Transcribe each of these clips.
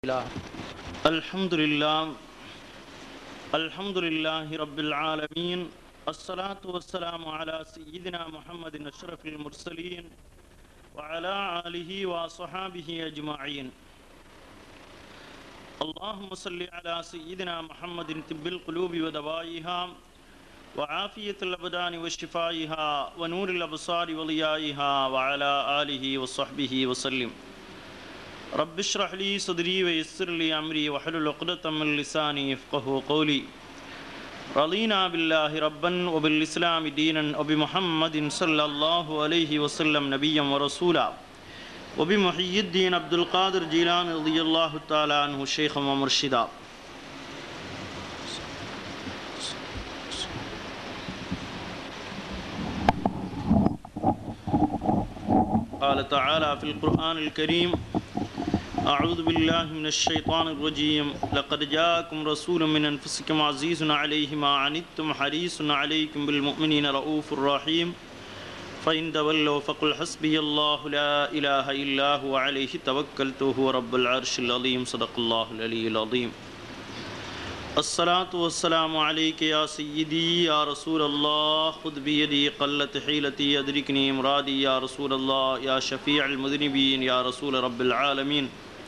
الله الحمد لله الحمد لله رب العالمين الصلاة والسلام على سيدنا محمد أشرف المرسلين وعلى آله وصحابه أجمعين اللهم صل على سيدنا محمد طب القلوب ودوائها وعافية الأبدان وشفائها ونور الأبصار وضيائها وعلى آله وصحبه وسلم رب اشرح لي صدري ويسر لي أمري واحلل عقدة من لساني يفقه قولي رضينا بالله ربا وبالإسلام دينا وبمحمد صلى الله عليه وسلم نبيا ورسولا وبمحيي الدين عبد القادر جيلان رضي الله تعالى عنه شيخا ومرشدا قال تعالى في القرآن الكريم أعوذ بالله من الشيطان الرجيم لقد جاءكم رسول من أنفسكم عزيز عليه ما عنتم حريص عليكم بالمؤمنين رؤوف رحيم فإن تولوا فقل حسبي الله لا إله إلا هو عليه توكلت هو رب العرش العظيم صدق الله العلي العظيم الصلاة والسلام عليك يا سيدي يا رسول الله خذ بيدي قلت حيلتي أدركني مرادي يا رسول الله يا شفيع المذنبين يا رسول رب العالمين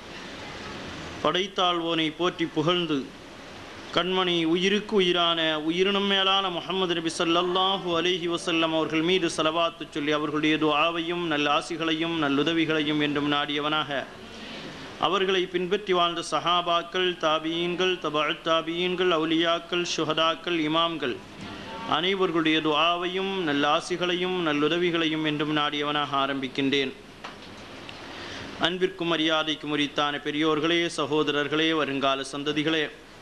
படைத்தாழ்வோனை போற்றி புகழ்ந்து கண்மணி உயிருக்கு உயிரான உயிரினும் மேலான முகமது நபி ஸல்லல்லாஹு அலைஹி வஸல்லம் அவர்கள் மீது செலவாத்து சொல்லி அவர்களுடைய துஆவையும் நல்ல ஆசிகளையும் நல்லுதவிகளையும் என்றும் நாடியவனாக அவர்களை பின்பற்றி வாழ்ந்த சஹாபாக்கள் தாபியீன்கள் தபா தாபியீன்கள் அவுலியாக்கள் சுஹதாக்கள் இமாம்கள் அனைவர்களுடைய துஆவையும் நல்ல ஆசிகளையும் நல்லுதவிகளையும் என்றும் நாடியவனாக ஆரம்பிக்கின்றேன் அன்பிற்கும் மரியாதைக்கும் உரித்தான பெரியோர்களே சகோதரர்களே வருங்கால சந்ததிகளே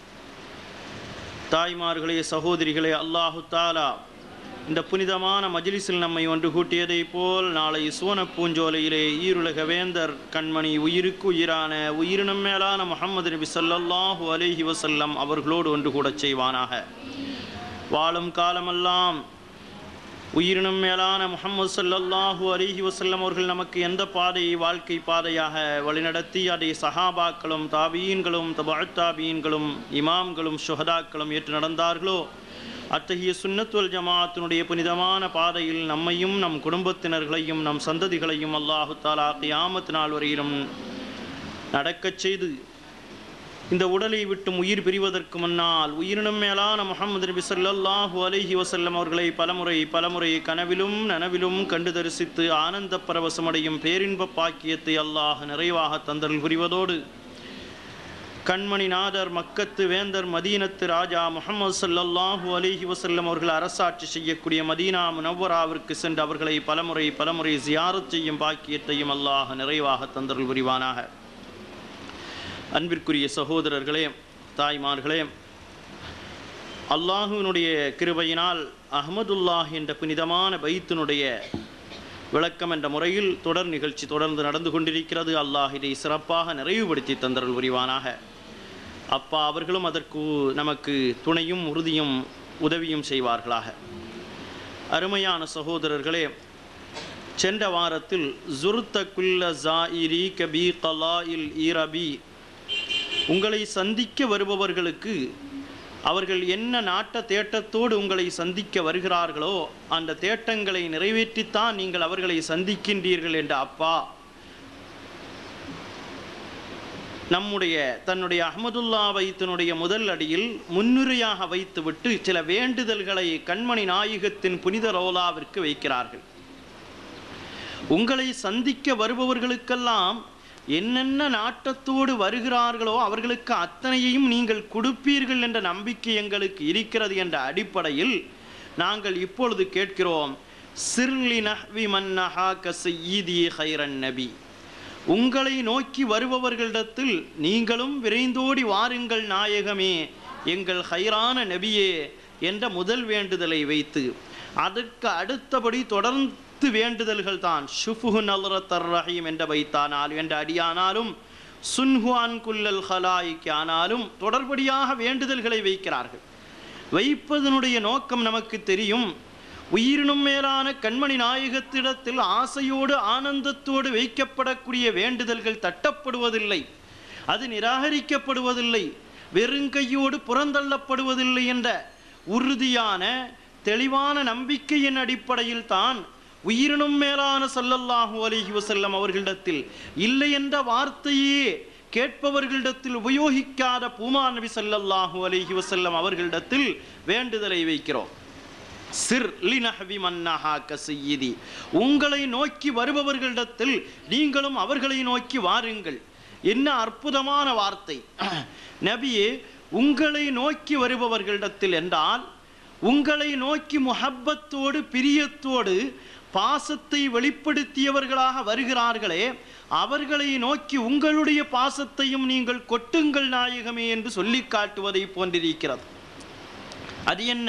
தாய்மார்களே சகோதரிகளே அல்லாஹு தாலா இந்த புனிதமான மஜ்லிஸில் நம்மை ஒன்று கூட்டியதைப் போல் நாளை சுவன பூஞ்சோலையிலே ஈருலக வேந்தர் கண்மணி உயிருக்கு உயிரான உயிரினம் மேலான முகமது நபி ஸல்லல்லாஹு அலைஹி வஸல்லம் அவர்களோடு ஒன்று கூடச் செய்வானாக வாழும் காலமெல்லாம் உயிரினும் மேலான முகமது ஸல்லல்லாஹு அலைஹி வஸல்லம் அவர்கள் நமக்கு எந்த பாதையை வாழ்க்கை பாதையாக வழிநடத்தி அதை சஹாபாக்களும் தாபீன்களும் தபாத் தாபீன்களும் இமாம்களும் சுஹதாக்களும் ஏற்று நடந்தார்களோ அத்தகைய சுன்னத்துவல் ஜமாத்தினுடைய புனிதமான பாதையில் நம்மையும் நம் குடும்பத்தினர்களையும் நம் சந்ததிகளையும் அல்லாஹு தாலா கியாமத் நாள் வரையிலும் நடக்கச் செய்து இந்த உடலை விட்டும் உயிர் பிரிவதற்கு முன்னால் உயிரினும் மேலான முகமது நபி ஸல்லல்லாஹு அலைஹி வஸல்லம் அவர்களை பலமுறை பலமுறை கனவிலும் நனவிலும் கண்டு தரிசித்து ஆனந்த பரவசமடையும் பேரின்ப பாக்கியத்தை அல்லாஹ் நிறைவாக தந்தல் புரிவதோடு கண்மணி நாதர் மக்கத்து வேந்தர் மதீனத்து ராஜா முகமது ஸல்லல்லாஹு அலைஹி வஸல்லம் அவர்கள் அரசாட்சி செய்யக்கூடிய மதீனா முனவ்வராவிற்கு சென்று அவர்களை பலமுறை பலமுறை ஜியாரத் செய்யும் பாக்கியத்தையும் அல்லாஹ் நிறைவாக தந்தருள் புரிவானாக அன்பிற்குரிய சகோதரர்களே தாய்மார்களே அல்லாஹுவினுடைய கிருபையினால் அஹமதுல்லாஹ் என்ற புனிதமான பைத்தினுடைய விளக்கம் என்ற முறையில் தொடர் நிகழ்ச்சி தொடர்ந்து நடந்து கொண்டிருக்கிறது அல்லாஹ் இதை சிறப்பாக நிறைவுபடுத்தி தந்தருள் புரிவானாக அப்பா அவர்களும் அதற்கு நமக்கு துணையும் உறுதியும் உதவியும் செய்வார்களாக அருமையான சகோதரர்களே சென்ற வாரத்தில் ஜுர்த குல்ல ஜாயிரி கபி கலா இல் ஈரபி உங்களை சந்திக்க வருபவர்களுக்கு அவர்கள் என்ன நாட்ட தேட்டத்தோடு உங்களை சந்திக்க வருகிறார்களோ அந்த தேட்டங்களை நிறைவேற்றித்தான் நீங்கள் அவர்களை சந்திக்கின்றீர்கள் என்ற அப்பா நம்முடைய தன்னுடைய அஹமதுல்லா வைத்தினுடைய முதல் அடியில் முன்னுரையாக வைத்துவிட்டு சில வேண்டுதல்களை கண்மணி நாயகத்தின் புனித ரோலாவிற்கு வைக்கிறார்கள் உங்களை சந்திக்க வருபவர்களுக்கெல்லாம் என்னென்ன நாட்டத்தோடு வருகிறார்களோ அவர்களுக்கு அத்தனையையும் நீங்கள் கொடுப்பீர்கள் என்ற நம்பிக்கை எங்களுக்கு இருக்கிறது என்ற அடிப்படையில் நாங்கள் இப்பொழுது கேட்கிறோம் சிர்லி நஹ்வி மன்னஹா கசீதி ஹைரன் நபி உங்களை நோக்கி வருபவர்களிடத்தில் நீங்களும் விரைந்தோடி வாருங்கள் நாயகமே எங்கள் ஹைரான நபியே என்ற முதல் வேண்டுதலை வைத்து அதற்கு அடுத்தபடி தொடர்ந்து பத்து வேண்டுதல்கள் தான் ஷுஃபுஹு நல்ரத்தர் ரஹீம் என்ற வைத்தானால் என்ற அடியானாலும் சுன்ஹுவான் குல்லல் ஹலாய்க்கு ஆனாலும் தொடர்படியாக வேண்டுதல்களை வைக்கிறார்கள் வைப்பதனுடைய நோக்கம் நமக்கு தெரியும் உயிரினும் மேலான கண்மணி நாயகத்திடத்தில் ஆசையோடு ஆனந்தத்தோடு வைக்கப்படக்கூடிய வேண்டுதல்கள் தட்டப்படுவதில்லை அது நிராகரிக்கப்படுவதில்லை வெறுங்கையோடு புறந்தள்ளப்படுவதில்லை என்ற உறுதியான தெளிவான நம்பிக்கையின் அடிப்படையில் தான் உயிரினும் மேலான ஸல்லல்லாஹு அலைஹி வஸல்லம் அவர்களிடத்தில் இல்லை என்ற வார்த்தையே கேட்பவர்களிடத்தில் உபயோகிக்காத பூமா நபி ஸல்லல்லாஹு அலைஹி வஸல்லம் அவர்களிடத்தில் வேண்டுதலை வைக்கிறோம் சிர் லினஹவி மன்னஹா கசையிதி உங்களை நோக்கி வருபவர்களிடத்தில் நீங்களும் அவர்களை நோக்கி வாருங்கள் என்ன அற்புதமான வார்த்தை நபியே உங்களை நோக்கி வருபவர்களிடத்தில் என்றால் உங்களை நோக்கி முஹப்பத்தோடு பிரியத்தோடு பாசத்தை வெளிப்படுத்தியவர்களாக வருகிறார்களே அவர்களை நோக்கி உங்களுடைய பாசத்தையும் நீங்கள் கொட்டுங்கள் நாயகமே என்று சொல்லி காட்டுவதை போன்றிருக்கிறது அது என்ன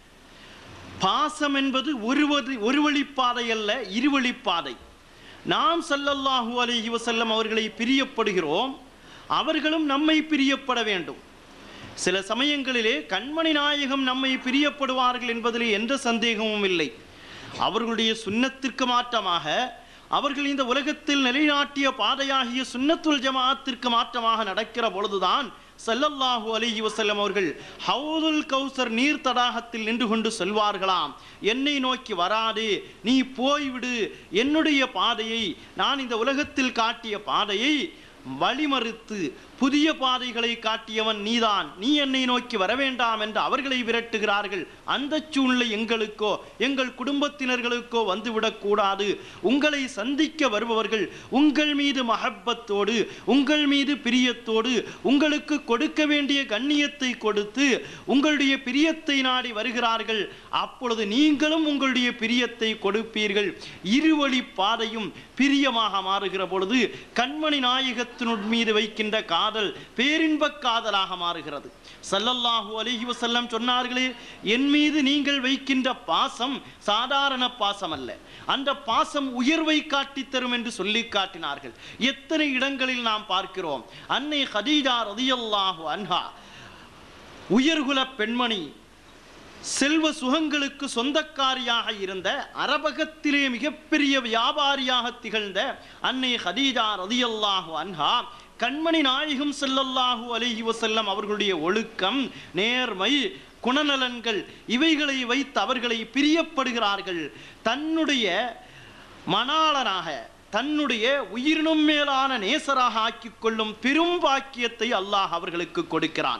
பாசம் என்பது ஒருவது ஒரு வழிப்பாதை அல்ல இருவழிப்பாதை நாம் ஸல்லல்லாஹு அலைஹி வஸல்லம் அவர்களை பிரியப்படுகிறோம் அவர்களும் நம்மை பிரியப்பட வேண்டும் சில சமயங்களிலே கண்மணி நாயகம் நம்மை பிரியப்படுவார்கள் என்பதிலே எந்த சந்தேகமும் இல்லை அவர்களுடைய சுன்னத்திற்கு மாற்றமாக அவர்கள் இந்த உலகத்தில் நிலைநாட்டிய பாதையாகிய சுன்னத்துல் ஜமாஅத்திற்கு மாற்றமாக நடக்கிற பொழுதுதான் ஸல்லல்லாஹு அலைஹி வஸல்லம் அவர்கள் ஹவுதுல் கௌசர் நீர் தடாகத்தில் நின்று கொண்டு சொல்வார்களாம் என்னை நோக்கி வராதே நீ போய்விடு என்னுடைய பாதையை நான் இந்த உலகத்தில் காட்டிய பாதையை வழிமறுத்து புதிய பாதைகளை காட்டியவன் நீதான் நீ என்னை நோக்கி வர வேண்டாம் என்று அவர்களை விரட்டுகிறார்கள் அந்த சூழ்நிலை எங்களுக்கோ எங்கள் குடும்பத்தினர்களுக்கோ வந்துவிடக் கூடாது உங்களை சந்திக்க வருபவர்கள் உங்கள் மீது மஹப்பத்தோடு உங்கள் மீது பிரியத்தோடு உங்களுக்கு கொடுக்க வேண்டிய கண்ணியத்தை கொடுத்து உங்களுடைய பிரியத்தை நாடி வருகிறார்கள் அப்பொழுது நீங்களும் உங்களுடைய பிரியத்தை கொடுப்பீர்கள் இருவழி பாதையும் பிரியமாக மாறுகிற பொழுது கண்மணி நாயகத்தினுள் மீது வைக்கின்ற காதல் பேரின்பக் காதலாக மாறுகிறது ஸல்லல்லாஹு அலைஹி வஸல்லம் சொன்னார்களே என் மீது நீங்கள் வைக்கின்ற பாசம் சாதாரண பாசம் அல்ல அந்த பாசம் உயர்வை காட்டித் தரும் என்று சொல்லி காட்டினார்கள் எத்தனை இடங்களில் நாம் பார்க்கிறோம் அன்னை ஹதீஜா ரதியல்லாஹு அன்ஹா உயர்குல பெண்மணி செல்வ சுகங்களுக்கு சொந்தக்காரியாக இருந்த அரபகத்திலே மிகப்பெரிய வியாபாரியாக திகழ்ந்த அன்னை ஹதீஜா ரதியல்லாஹு அன்ஹா கண்மணி நாயகம் ஸல்லல்லாஹு அலைஹி வஸல்லம் அவர்களுடைய ஒழுக்கம் நேர்மை குணநலன்கள் இவைகளை வைத்து அவர்களை பிரியப்படுகிறார்கள் தன்னுடைய மணாளனாக தன்னுடைய உயிரினும் மேலான நேசராக ஆக்கிக் கொள்ளும் பெரும் பாக்கியத்தை அல்லாஹ் அவர்களுக்கு கொடுக்கிறான்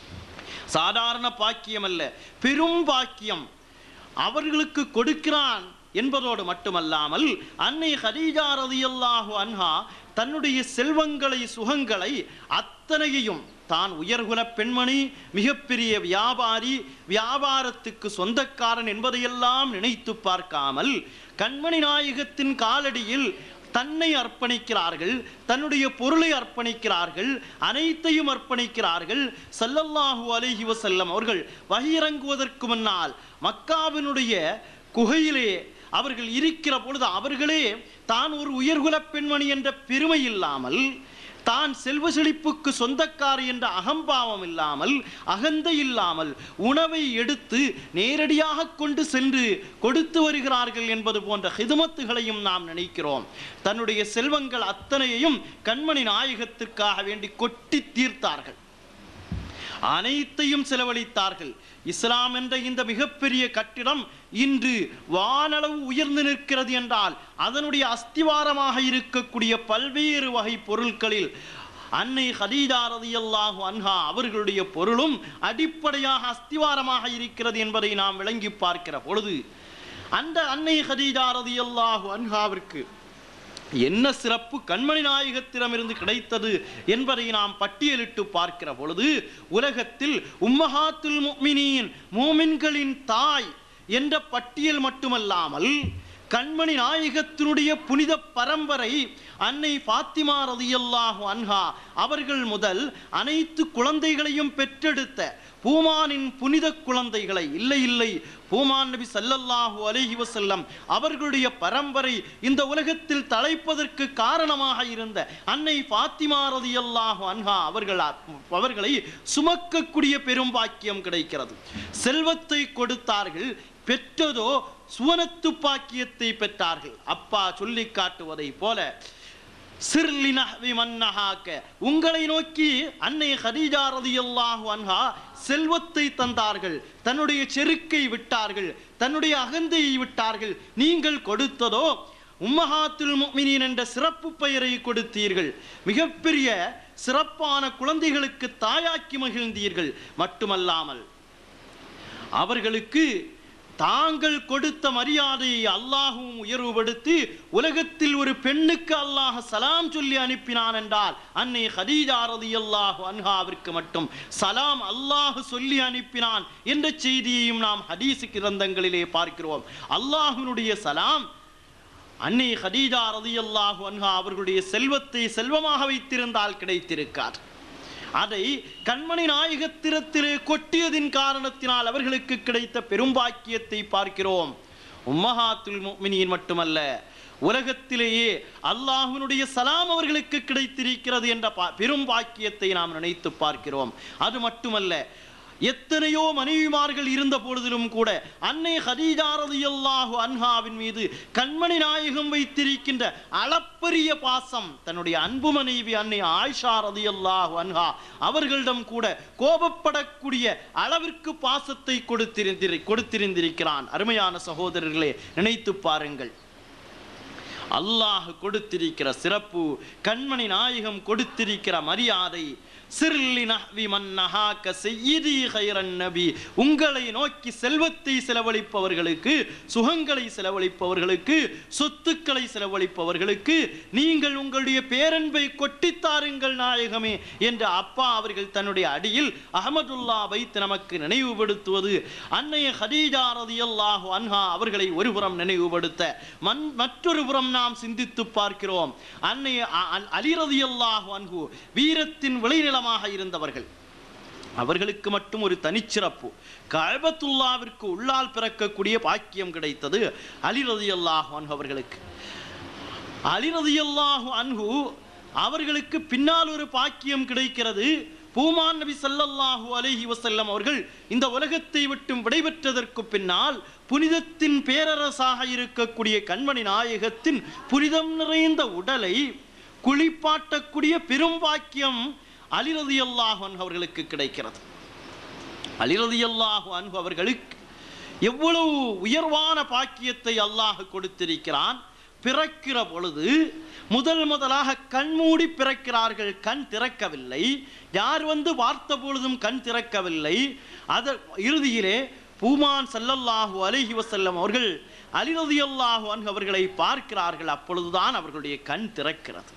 சாதாரண பாக்கியம் அல்ல பெரும் பாக்கியம் அவர்களுக்கு கொடுக்கிறான் என்பதோடு மட்டுமல்லாமல் அன்னை ஹதீஜா ரதியல்லாஹு அன்ஹா தன்னுடைய செல்வங்களை சுகங்களை அத்தனையையும் தான் உயர்குல பெண்மணி மிகப்பெரிய வியாபாரி வியாபாரத்துக்கு சொந்தக்காரன் என்பதையெல்லாம் நினைத்து பார்க்காமல் கண்மணி நாயகத்தின் காலடியில் தன்னை அர்ப்பணிக்கிறார்கள் தன்னுடைய பொருளை அர்ப்பணிக்கிறார்கள் அனைத்தையும் அர்ப்பணிக்கிறார்கள் ஸல்லல்லாஹு அலைஹி வஸல்லம் அவர்கள் வகிரங்குவதற்கு முன்னால் மக்காவினுடைய குகையிலே அவர்கள் இருக்கிற பொழுது அவர்களே தான் ஒரு உயர்குலப் பெண்மணி என்ற பெருமை இல்லாமல் தான் செல்வ செழிப்புக்கு சொந்தக்காரி என்ற அகம்பாவம் இல்லாமல் அகந்தை இல்லாமல் உணவை எடுத்து நேரடியாக கொண்டு சென்று கொடுத்து வருகிறார்கள் என்பது போன்ற ஹிதமத்துகளையும் நாம் நினைக்கிறோம் தன்னுடைய செல்வங்கள் அத்தனையையும் கண்மணி நாயகத்திற்காக வேண்டி கொட்டி தீர்த்தார்கள் அனைத்தையும் செலவழித்தார்கள் இஸ்லாம் என்ற இந்த மிகப்பெரிய கட்டிடம் இன்று வானளவு உயர்ந்து நிற்கிறது என்றால் அதனுடைய அஸ்திவாரமாக இருக்கக்கூடிய பல்வேறு வகை பொருட்களில் அன்னை ஹதீஜா ரதியல்லாஹு அன்ஹா அவர்களுடைய பொருளும் அடிப்படையாக அஸ்திவாரமாக இருக்கிறது என்பதை நாம் விளங்கி பார்க்கிற பொழுது அந்த அன்னை ஹதீஜா ரதியல்லாஹு அன்ஹாவிற்கு என்ன சிறப்பு கண்மணி நாயகத்திடமிருந்து கிடைத்தது என்பதை நாம் பட்டியலிட்டு பார்க்கிற பொழுது உலகத்தில் உம்மஹாத்துல் முஃமினீன் மூமின்களின் தாய் என்ற பட்டியல் மட்டுமல்லாமல் கண்மணி நாயகத்தினுடைய புனித பரம்பரை அன்னை ஃபாத்திமா ரதியல்லாஹு அன்ஹா அவர்கள் முதல் அனைத்து குழந்தைகளையும் பெற்றெடுத்த பூமானின் புனித குழந்தைகளை இல்லை இல்லை பூமான் நபி ஸல்லல்லாஹு அலைஹி வஸல்லம் அவர்களுடைய பரம்பரை இந்த உலகத்தில் தலைப்பதற்கு காரணமாக இருந்த அன்னை ஃபாத்திமா ரதியல்லாஹு அன்ஹா அவர்கள் அவர்களை சுமக்கக்கூடிய பெரும் பாக்கியம் கிடைக்கிறது செல்வத்தை கொடுத்தார்கள் பெற்றதோ சுவனத்து பாக்கியத்தை பெற்றார்கள் அப்பா சொல்லி காட்டுவதை போல சிர்லி நஹ்வி மன்னஹாக்க உங்களை நோக்கி அன்னை ஹதீஜா ரதியல்லாஹு அன்ஹா செல்வத்தை தந்தார்கள் தன்னுடைய செருக்கை விட்டார்கள் தன்னுடைய அகந்தையை விட்டார்கள் நீங்கள் கொடுத்ததோ உம்மஹாத்துல் முஃமினீன் என்ற சிறப்பு பெயரை கொடுத்தீர்கள் மிகப்பெரிய சிறப்பான குழந்தைகளுக்கு தாயாக்கி மகிழ்ந்தீர்கள் மட்டுமல்லாமல் அவர்களுக்கு தாங்கள் கொடுத்த மரியாதையை அல்லாஹும் உயர்வுபடுத்தி உலகத்தில் ஒரு பெண்ணுக்கு அல்லாஹ் சலாம் சொல்லி அனுப்பினான் என்றால் அன்னை ஹதீஜா ரதியல்லாஹு அன்ஹாவிற்கு மட்டும் சலாம் அல்லாஹ் சொல்லி அனுப்பினான் என்ற செய்தியையும் நாம் ஹதீஸ் கிரந்தங்களிலே பார்க்கிறோம் அல்லாஹ்வினுடைய சலாம் அன்னை ஹதீஜா ரதியல்லாஹு அன்ஹா அவர்களுடைய செல்வத்தை செல்வமாக வைத்திருந்தால் கிடைத்திருக்கார் அதை கண்மணி நாயகத்திரத்திலே கொட்டியதின் காரணத்தினால் அவர்களுக்கு கிடைத்த பெரும்பாக்கியத்தை பார்க்கிறோம் உம்மஹாத்துல் முஃமினீன் மட்டுமல்ல உலகத்திலேயே அல்லாஹ்வினுடைய சலாம் அவர்களுக்கு கிடைத்திருக்கிறது என்ற பா- பெரும் பாக்கியத்தை நாம் நினைத்து பார்க்கிறோம் அது மட்டுமல்ல எத்தனையோ மனைவிமார்கள் இருந்த பொழுதிலும் கூட அன்னை ஹதீஜா ரலியல்லாஹு அன்ஹாவின் மீது கண்மணி நாயகம் வைத்திருக்கின்ற அளப்பரிய பாசம் தன்னுடைய அன்பு மனைவி அன்னை ஆயிஷா ரலியல்லாஹு அன்ஹா அவர்களிடம் கூட கோபப்படக்கூடிய அளவிற்கு பாசத்தை கொடுத்திருந்திரு கொடுத்திருந்திருக்கிறான் அருமையான சகோதரர்களே நினைத்து பாருங்கள் அல்லாஹ் கொடுத்திருக்கிற சிறப்பு கண்மணி நாயகம் கொடுத்திருக்கிற மரியாதை சிர்லி நஹ்வி மன்னஹாக்க செய்யிதி கைரன் நபி உங்களை நோக்கி செல்வத்தை செலவழிப்பவர்களுக்கு சுகங்களை செலவழிப்பவர்களுக்கு சொத்துக்களை செலவழிப்பவர்களுக்கு நீங்கள் உங்களுடைய பேரன்பை கொட்டித்தாருங்கள் நாயகமே என்று அப்பா அவர்கள் தன்னுடைய அடியில் அகமதுல்லா வைத்து நமக்கு நினைவுபடுத்துவது அன்னைய ஹதீஜா ரதியல்லாஹு அன்ஹா அவர்களை ஒருபுறம் நினைவுபடுத்த மன் மற்றொரு புறம் நாம் சிந்தித்து பார்க்கிறோம் அன்னைய அ- அ- அலி ரதியல்லாஹு அன்ஹு வீரத்தின் விளைநிலமாக இருந்தவர்கள் அவர்களுக்கு மட்டும் ஒரு தனிச்சிறப்பு கஅபத்துல்லாவிற்கு உள்ளால் பிறக்கக்கூடிய பாக்கியம் கிடைத்தது அலி ரதியல்லாஹு அன்ஹு அவர்களுக்கு அலி ரதியல்லாஹு அன்ஹு அவர்களுக்கு பின்னால் ஒரு பாக்கியம் கிடைக்கிறது பூமான் நபி ஸல்லல்லாஹு அலைஹி வஸல்லம் அவர்கள் இந்த உலகத்தை விட்டு விடைபெற்றதற்கு பின்னால் புனிதத்தின் பேரரசாக இருக்கக்கூடிய கண்மணி நாயகத்தின் புனிதம் நிறைந்த உடலை குளிப்பாட்டக்கூடிய பெரும் பாக்கியம் அலி ரதியல்லாஹு அன்ஹு அவர்களுக்கு கிடைக்கிறது அலி ரதியல்லாஹு அன்ஹு அவர்களுக்கு எவ்வளவு உயர்வான பாக்கியத்தை அல்லாஹ் கொடுத்திருக்கிறான் பிறக்கிற பொழுது முதல் முதலாக கண்மூடி பிறக்கிறார்கள் கண் திறக்கவில்லை யார் வந்து பார்த்த பொழுதும் கண் திறக்கவில்லை அத இறுதியிலே பூமான் ஸல்லல்லாஹு அலைஹி வஸல்லம் அவர்கள் அலி ரலியல்லாஹு அன்ஹு அவர்களை பார்க்கிறார்கள் அப்பொழுதுதான் அவர்களுடைய கண் திறக்கிறது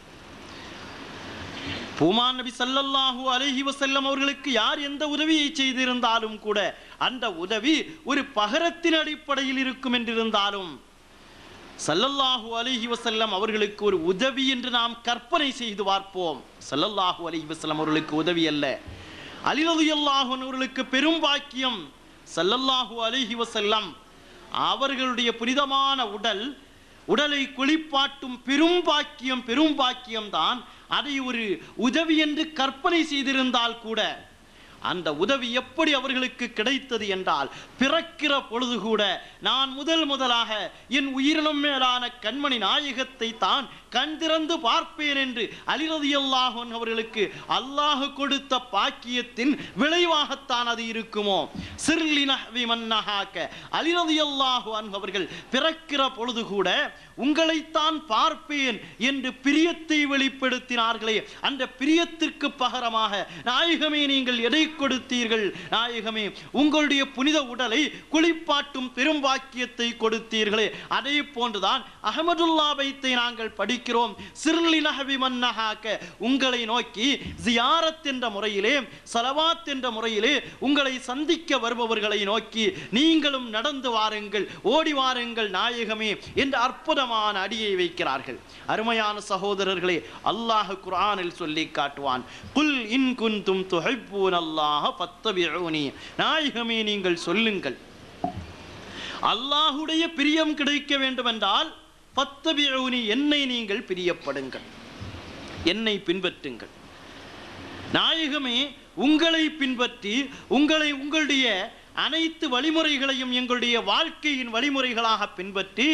பூமான் நபி ஸல்லல்லாஹு அலைஹி வஸல்லம் அவர்களுக்கு யார் எந்த உதவியை செய்திருந்தாலும் கூட அந்த உதவி ஒரு பகரத்தின் அடிப்படையில் இருக்கும் என்றிருந்தாலும் ஸல்லல்லாஹு அலைஹி வஸல்லம் அவர்களுக்கு ஒரு உதவி என்று நாம் கற்பனை செய்து பார்ப்போம் ஸல்லல்லாஹு அலைஹி வஸல்லம் அவர்களுக்கு உதவி அல்ல அலி ரலியல்லாஹு அன்ஹு அவர்களுக்கு பெரும் பாக்கியம் ஸல்லல்லாஹு அலைஹி வஸல்லம் அவர்களுடைய புனிதமான உடல் உடலை குளிப்பாட்டும் பெரும் பாக்கியம் பெரும் பாக்கியம்தான் அதை ஒரு உதவி என்று கற்பனை செய்திருந்தால் கூட அந்த உதவி எப்படி அவர்களுக்கு கிடைத்தது என்றால் பிறக்கிற பொழுது கூட நான் முதல் முதலாக என் உயிரினம் மேலான கண்மணி நாயகத்தை தான் கண் திறந்து பார்ப்பேன் என்று அலிரதியல்லாஹ் அவர்களுக்கு அல்லாஹ் கொடுத்த பாக்கியத்தின் விளைவாகத்தான் அது இருக்குமோ சிர்லி நஹ்வி மன்னஹாக்க அலிரதியல்லாஹு அவர்கள் பிறக்கிற பொழுது கூட உங்களைத்தான் பார்ப்பேன் என்று பிரியத்தை வெளிப்படுத்தினார்களே அந்த பிரியத்திற்கு பகரமாக நாயகமே நீங்கள் எதை கொடுத்தீர்கள் நாயகமே உங்களுடைய புனித உடலை குளிப்பாட்டும் பெரும் பாக்கியத்தை கொடுத்தீர்களே அதே போன்றுதான் அகமதுல்லா வைத்தை நாங்கள் படிக்கிறோம் சிறுலி நகவி மன்னஹாக்க உங்களை நோக்கி ஜியாரத் என்ற முறையிலே சலவாத் என்ற முறையிலே உங்களை சந்திக்க வருபவர்களை நோக்கி நீங்களும் நடந்து வாருங்கள் ஓடி வாருங்கள் நாயகமே என்ற அற்புதமான அடியை வைக்கிறார்கள் அருமையான சகோதரர்களே அல்லாஹ் குர்ஆனில் சொல்லி காட்டுவான் குல் இன் குன்தும் துஹிப்பூன் அல்லாஹ் ஃபத்தபிஊனி நாயகமே நீங்கள் சொல்லுங்கள் அல்லாஹுடைய பிரியம் கிடைக்க வேண்டுமென்றால் ஃபத்தபிஊனி என்னை நீங்கள் பிரியப்படுங்கள் என்னை பின்பற்றுங்கள் நாயகமே உங்களை பின்பற்றி உங்களை உங்களுடைய அனைத்து வழிமுறைகளையும் எங்களுடைய வாழ்க்கையின் வழிமுறைகளாக பின்பற்றி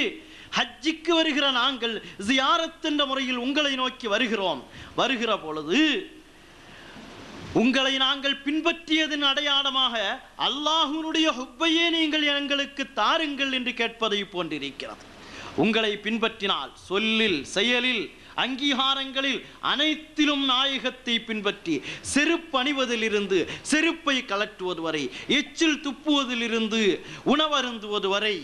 ஹஜ்ஜிக்கு வருகிற நாங்கள் ஜியாரத் என்ற முறையில் உங்களை நோக்கி வருகிறோம் வருகிற பொழுது உங்களை நாங்கள் பின்பற்றியதன் அடையாளமாக அல்லாஹ்வுடைய ஹுப்பையே நீங்கள் எங்களுக்கு தாருங்கள் என்று கேட்பதை போன்றிருக்கிறது உங்களை பின்பற்றினால் சொல்லில் செயலில் அங்கீகாரங்களில் அனைத்திலும் நாயகத்தை பின்பற்றி செருப்பணிவதிலிருந்து செருப்பை கலட்டுவது வரை எச்சில் துப்புவதிலிருந்து உணவருந்துவது வரை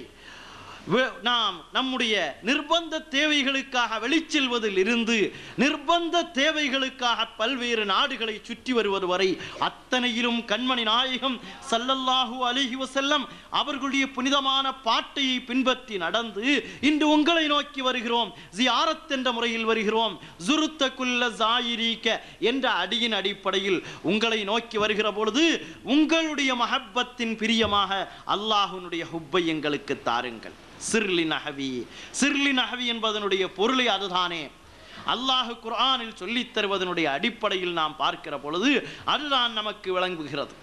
வே- நாம் நம்முடைய நிர்பந்த தேவைகளுக்காக வெளிச்செல்வதில் இருந்து நிர்பந்த தேவைகளுக்காக பல்வேறு நாடுகளை சுற்றி வருவது வரை அத்தனையிலும் கண்மணி நாயகம் ஸல்லல்லாஹு அலைஹி வஸல்லம் அவர்களுடைய புனிதமான பாட்டையை பின்பற்றி நடந்து இன்று உங்களை நோக்கி வருகிறோம் ஜியாரத் என்ற முறையில் வருகிறோம் ஜுருத்த குல்ல ஜாயிரீக்க என்ற அடியின் அடிப்படையில் உங்களை நோக்கி வருகிற பொழுது உங்களுடைய மஹப்பத்தின் பிரியமாக அல்லாஹ்வினுடைய ஹுப்பை எங்களுக்கு தாருங்கள் சிர்லி நஹவி சிர்லி நஹவி என்பதனுடைய பொருளை அதுதானே அல்லாஹ் குர்ஆனில் சொல்லித் தருவதனுடைய அடிப்படையில் நாம் பார்க்கிற பொழுது அதுதான் நமக்கு விளங்குகிறது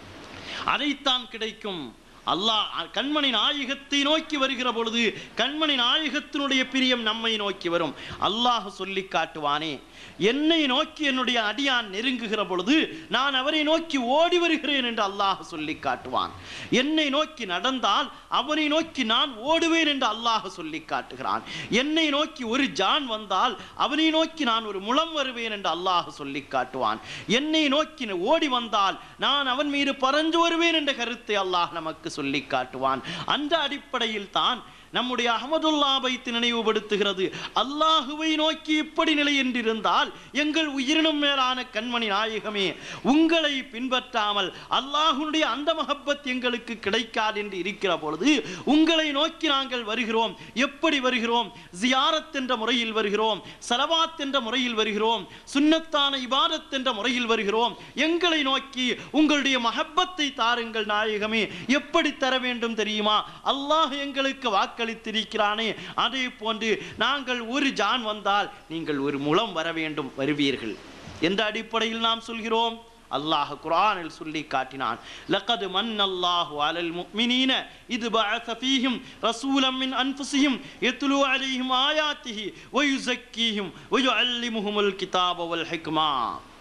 அதைத்தான் கிடைக்கும் அல்லாஹ் கண்மணி நாயகத்தை நோக்கி வருகிற பொழுது கண்மணி நாயகத்தினுடைய பிரியம் நம்மை நோக்கி வரும் அல்லாஹ் சொல்லி காட்டுவானே என்னை நோக்கி என்னுடைய அடியான் நெருங்குகிற பொழுது நான் அவரை நோக்கி ஓடி வருகிறேன் என்று அல்லாஹ் சொல்லி காட்டுவான் என்னை நோக்கி நடந்தால் அவனை நோக்கி நான் ஓடுவேன் என்று அல்லாஹ் சொல்லி காட்டுகிறான் என்னை நோக்கி ஒரு ஜான் வந்தால் அவனை நோக்கி நான் ஒரு முழம் வருவேன் என்று அல்லாஹ் சொல்லி காட்டுவான் என்னை நோக்கி ஓடி வந்தால் நான் அவன் மீது பறந்து வருவேன் என்ற கருத்தை அல்லாஹ் நமக்கு சொல்லி காட்டுவான் அந்த அடிப்படையில் தான் நம்முடைய அகமதுல்லா பைத்து நினைவுபடுத்துகிறது அல்லாஹுவை நோக்கி இப்படி நிலை என்றிருந்தால் எங்கள் உயிரினும் மேலான கண்மணி நாயகமே உங்களை பின்பற்றாமல் அல்லாஹுடைய அந்த மஹப்பத் எங்களுக்கு கிடைக்காது என்று இருக்கிற பொழுது உங்களை நோக்கி நாங்கள் வருகிறோம் எப்படி வருகிறோம் ஜியாரத் என்ற முறையில் வருகிறோம் சலவாத் என்ற முறையில் வருகிறோம் சுன்னத்தான இபாதத் என்ற முறையில் வருகிறோம் எங்களை நோக்கி உங்களுடைய மஹப்பத்தை தாருங்கள் நாயகமே எப்படி தர வேண்டும் தெரியுமா அல்லாஹ் எங்களுக்கு வாக்களித்திருக்கிறானே அதே போன்று நாங்கள் ஒரு ஜான் வந்தால் நீங்கள் ஒரு முழம் வர வேண்டும் வருவீர்கள் எந்த அடிப்படையில் நாம் சொல்கிறோம் அல்லாஹ் குர்ஆனில் சொல்லி காட்டினான் லقد من الله على المؤمنين إذ بعث فيهم رسولا من أنفسهم يتلو عليهم آياته ويزكيهم ويعلمهم الكتاب والحكمة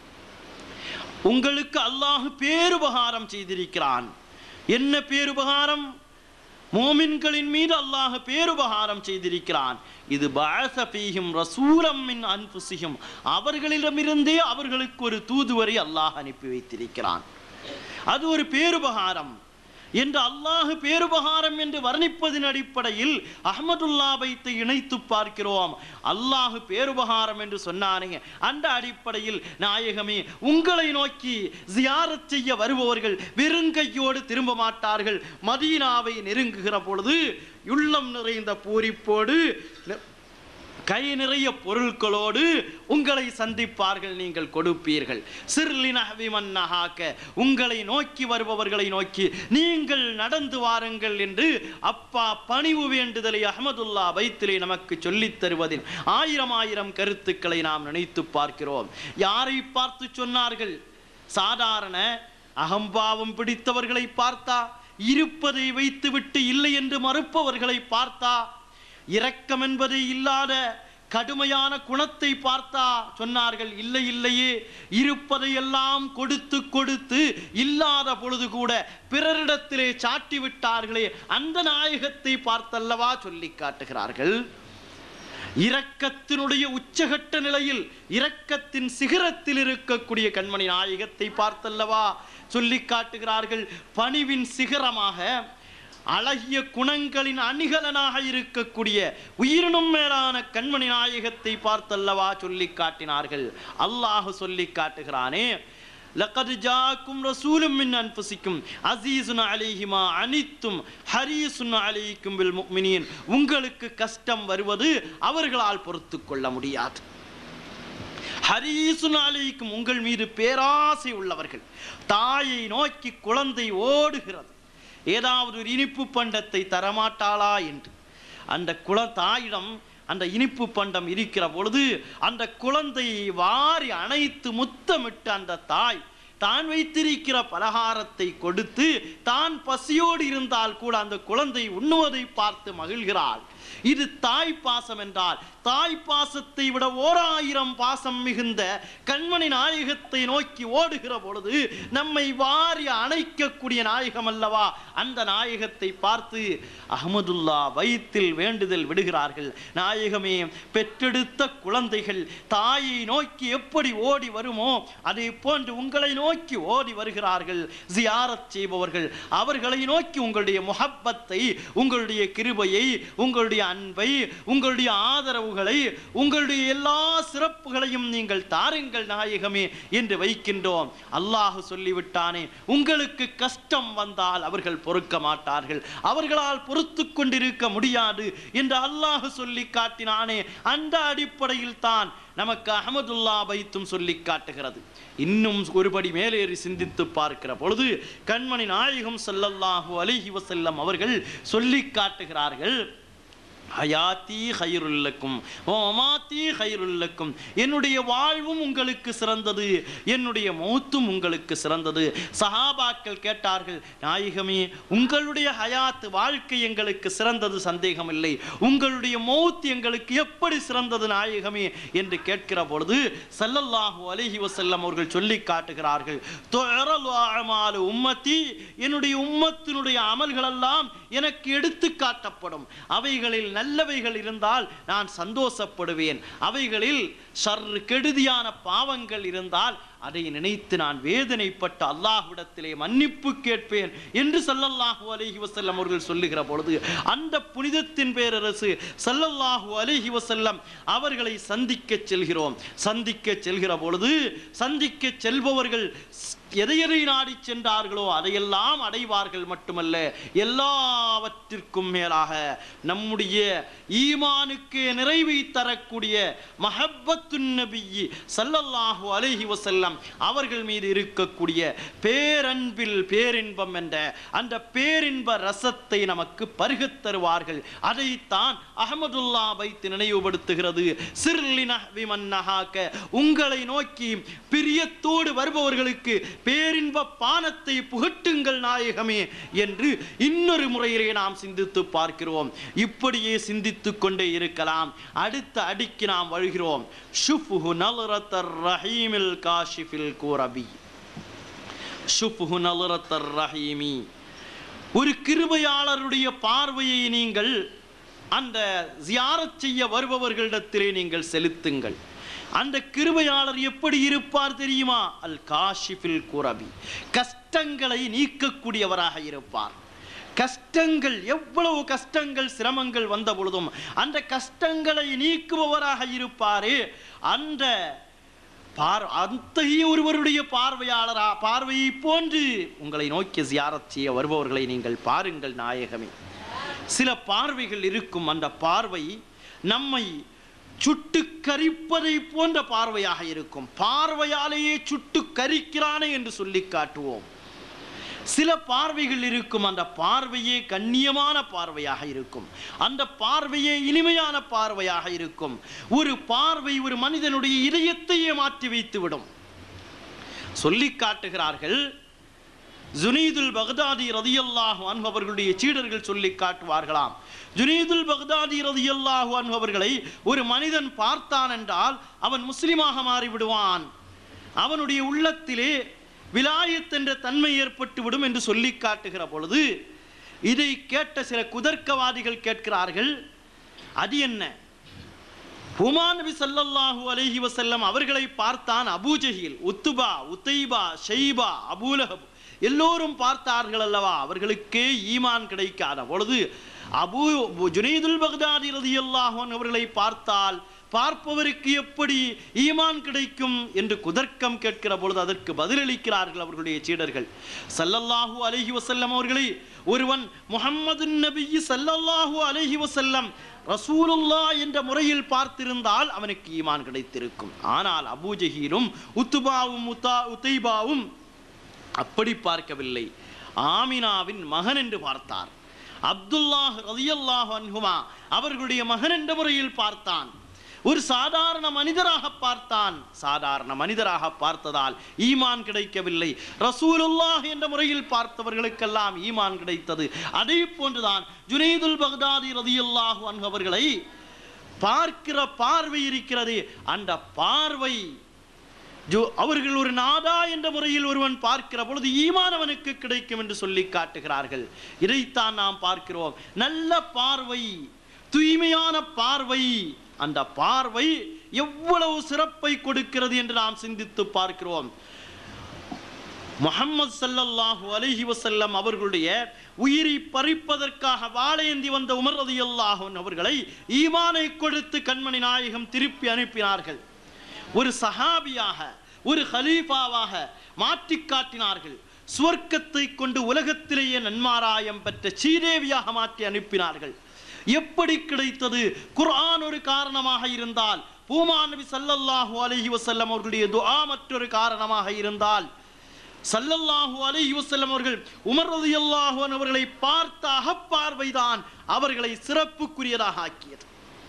உங்களுக்கு அல்லாஹ் பேருபகாரம் செய்திருக்கிறான் என்ன பேருபகாரம் மோமின்களின் மீது அல்லாஹ் பேருபகாரம் செய்திருக்கிறான் இது பஅஸ ஃபீஹிம் ரசூலம் மின் அன்ஃபுஸிஹிம் அவர்களிடமிருந்தே அவர்களுக்கு ஒரு தூதுவரை அல்லாஹ் அனுப்பி வைத்திருக்கிறான் அது ஒரு பேருபகாரம் என்று அல்லாஹ் பேருபகாரம் என்று வர்ணிப்பதின் அடிப்படையில் அஹ்மதுல்லா வைத்து இணைத்து பார்க்கிறோம் அல்லாஹ் பேருபகாரம் என்று சொன்னானே அந்த அடிப்படையில் நாயகமே உங்களை நோக்கி ஜியாரத் செய்ய வருபவர்கள் வெறுங்கையோடு திரும்ப மாட்டார்கள் மதீனாவை நெருங்குகிற பொழுது உள்ளம் நிறைந்த பூரிப்போடு கை நிறைய பொருட்களோடு உங்களை சந்திப்பார்கள் நீங்கள் கொடுப்பீர்கள் சிர்லினஹவி மன்னஹாக்க உங்களை நோக்கி வருபவர்களை நோக்கி நீங்கள் நடந்து வாருங்கள் என்று அப்பா பணிவு வேண்டுதலை அஹமதுல்லா வைத்திலே நமக்கு சொல்லித் தருவதில் ஆயிரம் ஆயிரம் கருத்துக்களை நாம் நினைத்து பார்க்கிறோம் யாரை பார்த்து சொன்னார்கள் சாதாரண அகம்பாவம் பிடித்தவர்களை பார்த்தா இருப்பதை வைத்துவிட்டு இல்லை என்று மறுப்பவர்களை பார்த்தா இரக்கம் என்பதே இல்லாத கடுமையான குணத்தை பார்த்தா சொன்னார்கள் இல்லை இல்லையே இருப்பதையெல்லாம் கொடுத்து கொடுத்து இல்லாத பொழுது கூட பிறரிடத்திலே சாட்டி விட்டார்களே அந்த நாயகத்தை பார்த்தல்லவா சொல்லி காட்டுகிறார்கள் இரக்கத்தினுடைய உச்சகட்ட நிலையில் இரக்கத்தின் சிகரத்தில் இருக்கக்கூடிய கண்மணி நாயகத்தை பார்த்தல்லவா சொல்லி காட்டுகிறார்கள் பணிவின் சிகரமாக அழகிய குணங்களின் அணிகலனாக இருக்கக்கூடிய உயிரினும் மேலான கண்மணி நாயகத்தை பார்த்தல்லவா சொல்லி காட்டினார்கள் அல்லாஹ் சொல்லி காட்டுகிறானே لقد جاءكم رسول من انفسكم عزيز عليه ما عنتم حريص عليكم بالمؤمنين உங்களுக்கு கஷ்டம் வருவது அவர்களால் பொறுத்து கொள்ள முடியாது ஹரீசுன் அலைக்கும் உங்கள் மீது பேராசை உள்ளவர்கள் தாயை நோக்கி குழந்தை ஓடுகிறது ஏதாவது ஒரு இனிப்பு பண்டத்தை தரமாட்டாளா என்று அந்த குல தாயிடம் அந்த இனிப்பு பண்டம் இருக்கிற பொழுது அந்த குழந்தையை வாரி அணைத்து முத்தமிட்டு அந்த தாய் தான் வைத்திருக்கிற பலகாரத்தை கொடுத்து தான் பசியோடு இருந்தால் கூட அந்த குழந்தை உண்ணுவதை பார்த்து மகிழ்கிறாள் இது தாய் பாசம் என்றால் தாய் பாசத்தை விட ஓராயிரம் பாசம் மிகுந்த கண்மணி நாயகத்தை நோக்கி ஓடுகிற பொழுது நம்மை வாரி அணைக்கக்கூடிய நாயகம் அல்லவா அந்த நாயகத்தை பார்த்து அகமதுல்லா வயிற்றில் வேண்டுதல் விடுகிறார்கள் நாயகமே பெற்றெடுத்த குழந்தைகள் தாயை நோக்கி எப்படி ஓடி வருமோ அதே போன்று உங்களை நோக்கி ஓடி வருகிறார்கள் ஜியாரத் செய்பவர்கள் அவர்களை நோக்கி உங்களுடைய முஹப்பத்தை உங்களுடைய கிருபையை உங்களுடைய அன்பை உங்களுடைய ஆதரவுகளை உங்களுடைய எல்லா சிறப்புகளையும் நீங்கள் தாருங்கள் நாயகமே என்று வைக்கின்றோம் அல்லாஹ் சொல்லிவிட்டானே உங்களுக்கு கஷ்டம் வந்தால் அவர்கள் பொறுக்க மாட்டார்கள் அவர்களால் பொறுத்து கொண்டிருக்க முடியாது என்று அல்லாஹ் சொல்லி காட்டினானே அந்த அடிப்படையில் தான் நமக்கு அகமதுல்லா பைத்தும் சொல்லி காட்டுகிறது இன்னும் ஒருபடி மேலேறி சிந்தித்து பார்க்கிற பொழுது கண்மணி நாயகம் ஸல்லல்லாஹு அலைஹி வஸல்லம் அவர்கள் சொல்லி காட்டுகிறார்கள் ஹயாத்தி ஹைருல்லக்கும் ஒமாத்தி ஹைருல்லக்கும் என்னுடைய வாழ்வும் உங்களுக்கு சிறந்தது என்னுடைய மௌத்தும் உங்களுக்கு சிறந்தது சஹாபாக்கள் கேட்டார்கள் நாயகமே உங்களுடைய ஹயாத் வாழ்க்கை எங்களுக்கு சிறந்தது சந்தேகமில்லை உங்களுடைய மௌத் எங்களுக்கு எப்படி சிறந்தது நாயகமே என்று கேட்கிற பொழுது ஸல்லல்லாஹு அலைஹி வஸல்லம் அவர்கள் சொல்லி காட்டுகிறார்கள் துஅரலு அஅமாலு உம்மத்தி என்னுடைய உம்மத்தினுடைய அமல்களெல்லாம் எனக்கு எடுத்து காட்டப்படும் அவைகளில் நல்லவைகள் இருந்தால் நான் சந்தோஷப்படுவேன் அவைகளில் ஷர் கெடுதியான பாவங்கள் இருந்தால் அதை நினைத்து நான் வேதனைப்பட்டு அல்லாஹ்விடத்திலே மன்னிப்பு கேட்பேன் என்று ஸல்லல்லாஹு அலைஹி வஸல்லம் அவர்கள் சொல்லுகிற பொழுது அந்த புனிதத்தின் பேரரசு ஸல்லல்லாஹு அலைஹி வஸல்லம் அவர்களை சந்திக்க செல்கிறோம் சந்திக்க செல்கிற பொழுது சந்திக்க செல்பவர்கள் எதை எதை நாடி சென்றார்களோ அதையெல்லாம் அடைவார்கள் மட்டுமல்ல எல்லாவற்றிற்கும் மேலாக நம்முடைய ஈமானுக்கு நிறைவை தரக்கூடிய மஹப்பத்து நபியி ஸல்லல்லாஹு அலைஹி வஸல்லம் அவர்கள் மீது இருக்கக்கூடிய பேரன்பில் பேரின்பம் என்ற அந்த பேரின்ப ரசத்தை நமக்கு பருகத் தருவார்கள் அதைத்தான் அகமதுல்லா வைத்து நினைவுபடுத்துகிறது சிர்லின விமன்னஹாக்க உங்களை நோக்கி பிரியத்தோடு வருபவர்களுக்கு பேரின்ப பானத்தை புகட்டுங்கள் நாயகமே என்று இன்னொரு முறையிலே நாம் சிந்தித்து பார்க்கிறோம் இப்படியே சிந்தித்துக் கொண்டே இருக்கலாம் அடுத்த அடிக்கு நாம் வழுகிறோம் ஷுஃபுஹு நல்ரத்தர் ரஹீமில் காஷிஃபில் கூரபி ஷுஃபுஹு நல்ரத்தர் ரஹீமி ஒரு கிருபையாளருடைய பார்வையை நீங்கள் அந்த ஜியாரத் செய்ய வருபவர்களிடத்திலே நீங்கள் செலுத்துங்கள் அந்த கிருபையாளர் எப்படி இருப்பார் தெரியுமா அல் காஷிஃபில் குரபி கஷ்டங்களை நீக்கக்கூடியவராக இருப்பார் கஷ்டங்கள் எவ்வளவு கஷ்டங்கள் சிரமங்கள் வந்த பொழுதும் அந்த கஷ்டங்களை நீக்குபவராக இருப்பாரே அந்த பார் அத்தகைய ஒருவருடைய பார்வையாளரா பார்வையை போன்று உங்களை நோக்கி ஜியாரத் செய்ய வருபவர்களை நீங்கள் பாருங்கள் நாயகமே சில பார்வைகள் இருக்கும் அந்த பார்வை நம்மை சுட்டு கரிப்பதை போன்ற பார்வையாக இருக்கும் பார்வையாலேயே சுட்டு கரிக்கிறானே என்று சொல்லி காட்டுவோம் சில பார்வைகள் இருக்கும் அந்த பார்வையே கண்ணியமான பார்வையாக இருக்கும் அந்த பார்வையே இனிமையான பார்வையாக இருக்கும் ஒரு பார்வை ஒரு மனிதனுடைய இதயத்தையே மாற்றி வைத்து விடும் சொல்லி காட்டுகிறார்கள் ஜுனீதுல் பக்தாதி ரதியல்லாஹு அன்ஹு அவர்களுடைய சீடர்கள் சொல்லி காட்டுவார்களாம் ஜுனீதுல் பக்தாதி ரதியல்லாஹு அன்ஹு அவர்களை ஒரு மனிதன் பார்த்தான் என்றால் அவன் முஸ்லிமாக மாறிவிடுவான் அவனுடைய உள்ளத்திலே விலாயத் என்ற தன்மை ஏற்பட்டு விடும் என்று சொல்லி காட்டுகிற பொழுது இதை கேட்ட சில குதர்க்கவாதிகள் கேட்கிறார்கள் அது என்ன ஹுமா நபி ஸல்லல்லாஹு அலைஹி வஸல்லம் அவர்களை பார்த்தான் அபூஜஹில் உத்துபா உத்தைபா ஷைபா அபூலஹப் எல்லோரும் பார்த்தார்கள் அல்லவா அவர்களுக்கே ஈமான் கிடைக்காத பொழுது அபூ ஜுனைதுல் பக்தாதி ரலியல்லாஹு அன்ஹு அவர்களை பார்த்தால் பார்ப்பவருக்கு எப்படி ஈமான் கிடைக்கும் என்று குதர்க்கம் கேட்கிற பொழுது அதற்கு பதிலளிக்கிறார்கள் அவர்களுடைய சீடர்கள் ஸல்லல்லாஹு அலைஹி வஸல்லம் அவர்களை ஒருவன் முஹம்மது நபி ஸல்லல்லாஹு அலைஹி வஸல்லம் ரசூலுல்லா என்ற முறையில் பார்த்திருந்தால் அவனுக்கு ஈமான் கிடைத்திருக்கும் ஆனால் அபூஜஹீலும் உத்துபாவும் உத்தா உத்தைபாவும் அப்படி பார்க்கவில்லை ஆமினாவின் மகன் என்று பார்த்தார் அப்துல்லாஹ் ரலியல்லாஹு அன்ஹுமா அவர்களுடைய மகன் என்ற முறையில் பார்த்தான் ஒரு சாதாரண மனிதராக பார்த்தான் சாதாரண மனிதராக பார்த்ததால் ஈமான் கிடைக்கவில்லை ரசூலுல்லாஹ் என்ற முறையில் பார்த்தவர்களுக்கெல்லாம் ஈமான் கிடைத்தது அதே போன்றுதான் ஜுனைதுல் பக்தாதி ரதியுல்லாஹு அன்ஹு அவர்களை பார்க்கிற பார்வை இருக்கிறது அந்த பார்வை ஜோ அவர்கள் ஒரு நாதா என்ற முறையில் ஒருவன் பார்க்கிற பொழுது ஈமானவனுக்கு கிடைக்கும் என்று சொல்லி காட்டுகிறார்கள் இதைத்தான் நாம் பார்க்கிறோம் நல்ல பார்வை தூய்மையான பார்வை அந்த பார்வை எவ்வளவு சிறப்பை கொடுக்கிறது என்று நாம் சிந்தித்து பார்க்கிறோம் முஹம்மது ஸல்லல்லாஹு அலைஹி வஸல்லம் அவர்களுடைய உயிரை பறிப்பதற்காக வாழேந்தி வந்த உமர் ரலியல்லாஹு அன்ஹு அவர்களை ஈமானை கொடுத்து கண்மணி நாயகம் திருப்பி அனுப்பினார்கள் ஒரு சஹாபியாக ஒரு ஹலீஃபாவாக மாற்றி காட்டினார்கள் சுவர்க்கத்தை கொண்டு உலகத்திலேயே நன்மாராயம் பெற்ற சீதேவியாக மாற்றி அனுப்பினார்கள் எப்படி கிடைத்தது குர்ஆன் ஒரு காரணமாக இருந்தால் பூமா நபி ஸல்லல்லாஹு அலைஹி வஸல்லம் அவர்களுடைய துஆ மற்றொரு காரணமாக இருந்தால் சல்லல்லாஹு அலைஹி வஸல்லம் அவர்கள் உமர் ரலியல்லாஹு அன்ஹு அவர்களை பார்த்த அகப்பார்வைதான் அவர்களை சிறப்புக்குரியதாக ஆக்கியது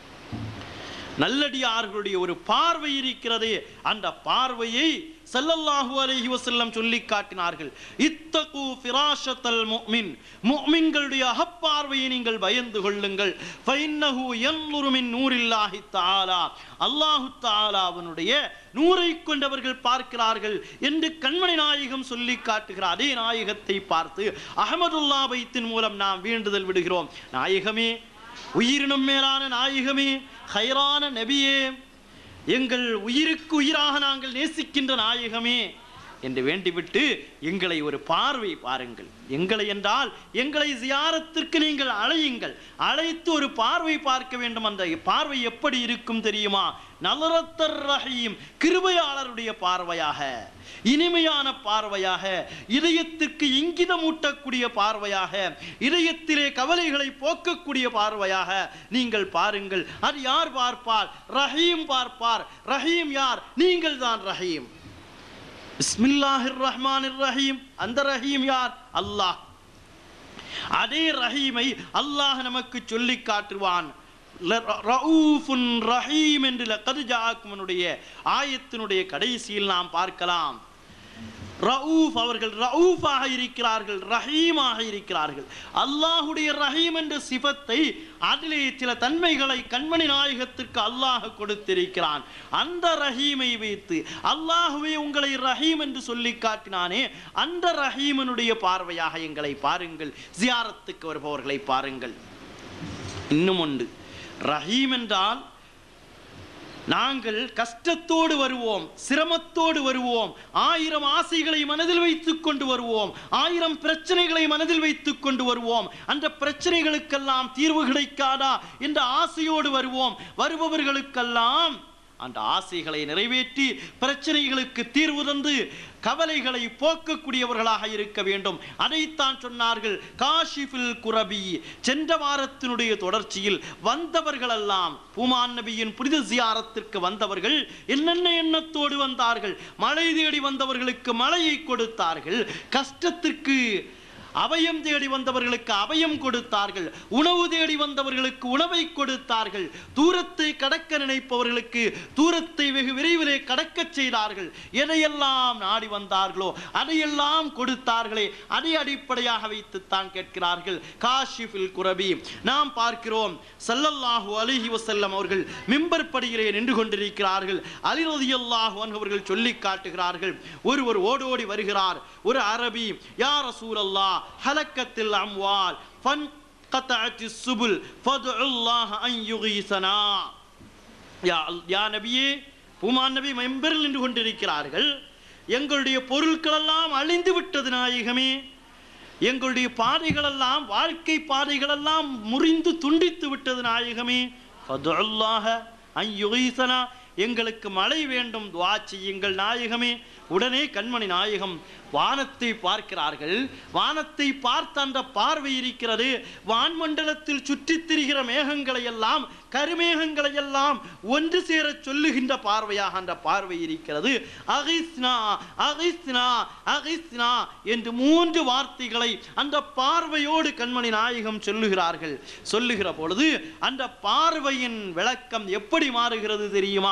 நல்லடியார்களுடைய ஒரு பார்வை இருக்கிறது அந்த பார்வையை ஸல்லல்லாஹு அலைஹி வஸல்லம் சொல்லி காட்டினார்கள் இத்தகு ஃபிராஷத்தல் முஃமின் முஃமின்களுடைய அகப்பார்வையை நீங்கள் பயந்து கொள்ளுங்கள் ஃபைன்னஹு யன்லுரு மின் நூரில்லாஹி தஆலா அல்லாஹு தஆலா அவனுடைய நூரை கொண்டவர்கள் பார்க்கிறார்கள் என்று கண்மணி நாயகம் சொல்லி காட்டுகிறார் அதே நாயகத்தை பார்த்து அகமதுல்லா பைத்தின் மூலம் நாம் வேண்டுதல் விடுகிறோம் நாயகமே உயிரினும் மேலான நாயகமே ஹைரான நபியே எங்கள் உயிருக்கு உயிராக நாங்கள் நேசிக்கின்ற நாயகமே என்று வேண்டிவிட்டு எங்களை ஒரு பார்வை பாருங்கள் எங்களை என்றால் எங்களை ஜியாரத்திற்கு நீங்கள் அழையுங்கள் அழைத்து ஒரு பார்வை பார்க்க வேண்டும் அந்த பார்வை எப்படி இருக்கும் தெரியுமா நலரத்தர் ரஹீம் கிருபையாளருடைய பார்வையாக இனிமையான பார்வையாக இதயத்திற்கு இங்கிதமூட்டக்கூடிய பார்வையாக இதயத்திலே கவலைகளை போக்கக்கூடிய பார்வையாக நீங்கள் பாருங்கள் அது யார் பார்ப்பார் ரஹீம் பார்ப்பார் ரஹீம் யார் நீங்கள் தான் ரஹீம் பிஸ்மில்லாஹிர் ரஹ்மானிர் ரஹீம் அந்த ரஹீம் யார் அல்லாஹ் அதே ரஹீமை அல்லாஹ் நமக்கு சொல்லி காட்டுவான் ல- ரഊஃபுன் ரஹீம் என்று லக்கது ஜாக்குமனுடைய ஆயத்தினுடைய கடைசியில் நாம் பார்க்கலாம் ரഊஃப் அவர்கள் ரഊஃபாக இருக்கிறார்கள் ரஹீமாக இருக்கிறார்கள் அல்லாஹுடைய ரஹீம் என்ற சிபத்தை அதிலே சில தன்மைகளை கண்மணி நாயகத்திற்கு அல்லாஹ் கொடுத்திருக்கிறான் அந்த ரஹீமை வைத்து அல்லாஹுவே உங்களை ரஹீம் என்று சொல்லி காட்டினானே அந்த ரஹீமனுடைய பார்வையாக எங்களை பாருங்கள் ஜியாரத்துக்கு வருபவர்களை பாருங்கள் இன்னும் உண்டு ரஹீம் என்றால் நாங்கள் கஷ்டத்தோடு வருவோம் சிரமத்தோடு வருவோம் ஆயிரம் ஆசைகளை மனதில் வைத்துக் கொண்டு வருவோம் ஆயிரம் பிரச்சனைகளை மனதில் வைத்துக் கொண்டு வருவோம் அந்த பிரச்சனைகளுக்கெல்லாம் தீர்வு கிடைக்காதா என்ற ஆசையோடு வருவோம் வருபவர்களுக்கெல்லாம் அந்த ஆசைகளை நிறைவேற்றி பிரச்சனைகளுக்கு தீர்வு தந்து கவலைகளை போக்கக்கூடியவர்களாக இருக்க வேண்டும் அதைத்தான் சொன்னார்கள் காஷிஃபில் குரபி சென்ற வாரத்தினுடைய தொடர்ச்சியில் வந்தவர்களெல்லாம் பூமான் நபியின் புனித ஜியாரத்திற்கு வந்தவர்கள் என்னென்ன எண்ணத்தோடு வந்தார்கள் மழை தேடி வந்தவர்களுக்கு மழையை கொடுத்தார்கள் கஷ்டத்திற்கு அபயம் தேடி வந்தவர்களுக்கு அபயம் கொடுத்தார்கள் உணவு தேடி வந்தவர்களுக்கு உணவை கொடுத்தார்கள் தூரத்தை கடக்க நினைப்பவர்களுக்கு தூரத்தை வெகு விரைவிலே கடக்கச் செய்தார்கள் எதையெல்லாம் நாடி வந்தார்களோ அதையெல்லாம் கொடுத்தார்களே அதை அடிப்படையாக வைத்துத்தான் கேட்கிறார்கள் காஷிஃபில் குரபி நாம் பார்க்கிறோம் ஸல்லல்லாஹு அலைஹி வஸல்லம் அவர்கள் மிம்பர் படியிலே நின்று கொண்டிருக்கிறார்கள் அலி ரலியல்லாஹு அன்ஹு அவர்கள் சொல்லி காட்டுகிறார்கள் ஒருவர் ஓடோடி வருகிறார் ஒரு அரபி யா ரசூலல்லாஹ் ஹலக்கத்தில் அம்வால் ஃபன் قطعت السبل فادعوا الله أن يغيثنا யா அல்- யா நபியே பூமான் நபி மெம்பரில் நின்று கொண்டிருக்கிறார்கள் எங்களுடைய பொருட்களெல்லாம் அழிந்து விட்டது நாயகமே எங்களுடைய பாதைகளெல்லாம் வாழ்க்கை பாதைகளெல்லாம் முறிந்து துண்டித்து விட்டது நாயகமே ஃபதுல்லாஹ அன் யுகீசனா எங்களுக்கு மழை வேண்டும் துவா செய்யுங்கள் நாயகமே உடனே கண்மணி நாயகம் வானத்தை பார்க்கிறார்கள் வானத்தை பார்த்த அந்த பார்வை இருக்கிறது வான்மண்டலத்தில் சுற்றித் திரிகிற மேகங்களை எல்லாம் கருமேகங்களை எல்லாம் ஒன்று சேர சொல்லுகின்ற பார்வையாக அந்த பார்வை இருக்கிறது அகிஸ்னா அகிஸ்னா அகிஸ்னா என்று மூன்று வார்த்தைகளை அந்த பார்வையோடு கண்மணி நாயகம் சொல்லுகிறார்கள் சொல்லுகிற பொழுது அந்த பார்வையின் விளக்கம் எப்படி மாறுகிறது தெரியுமா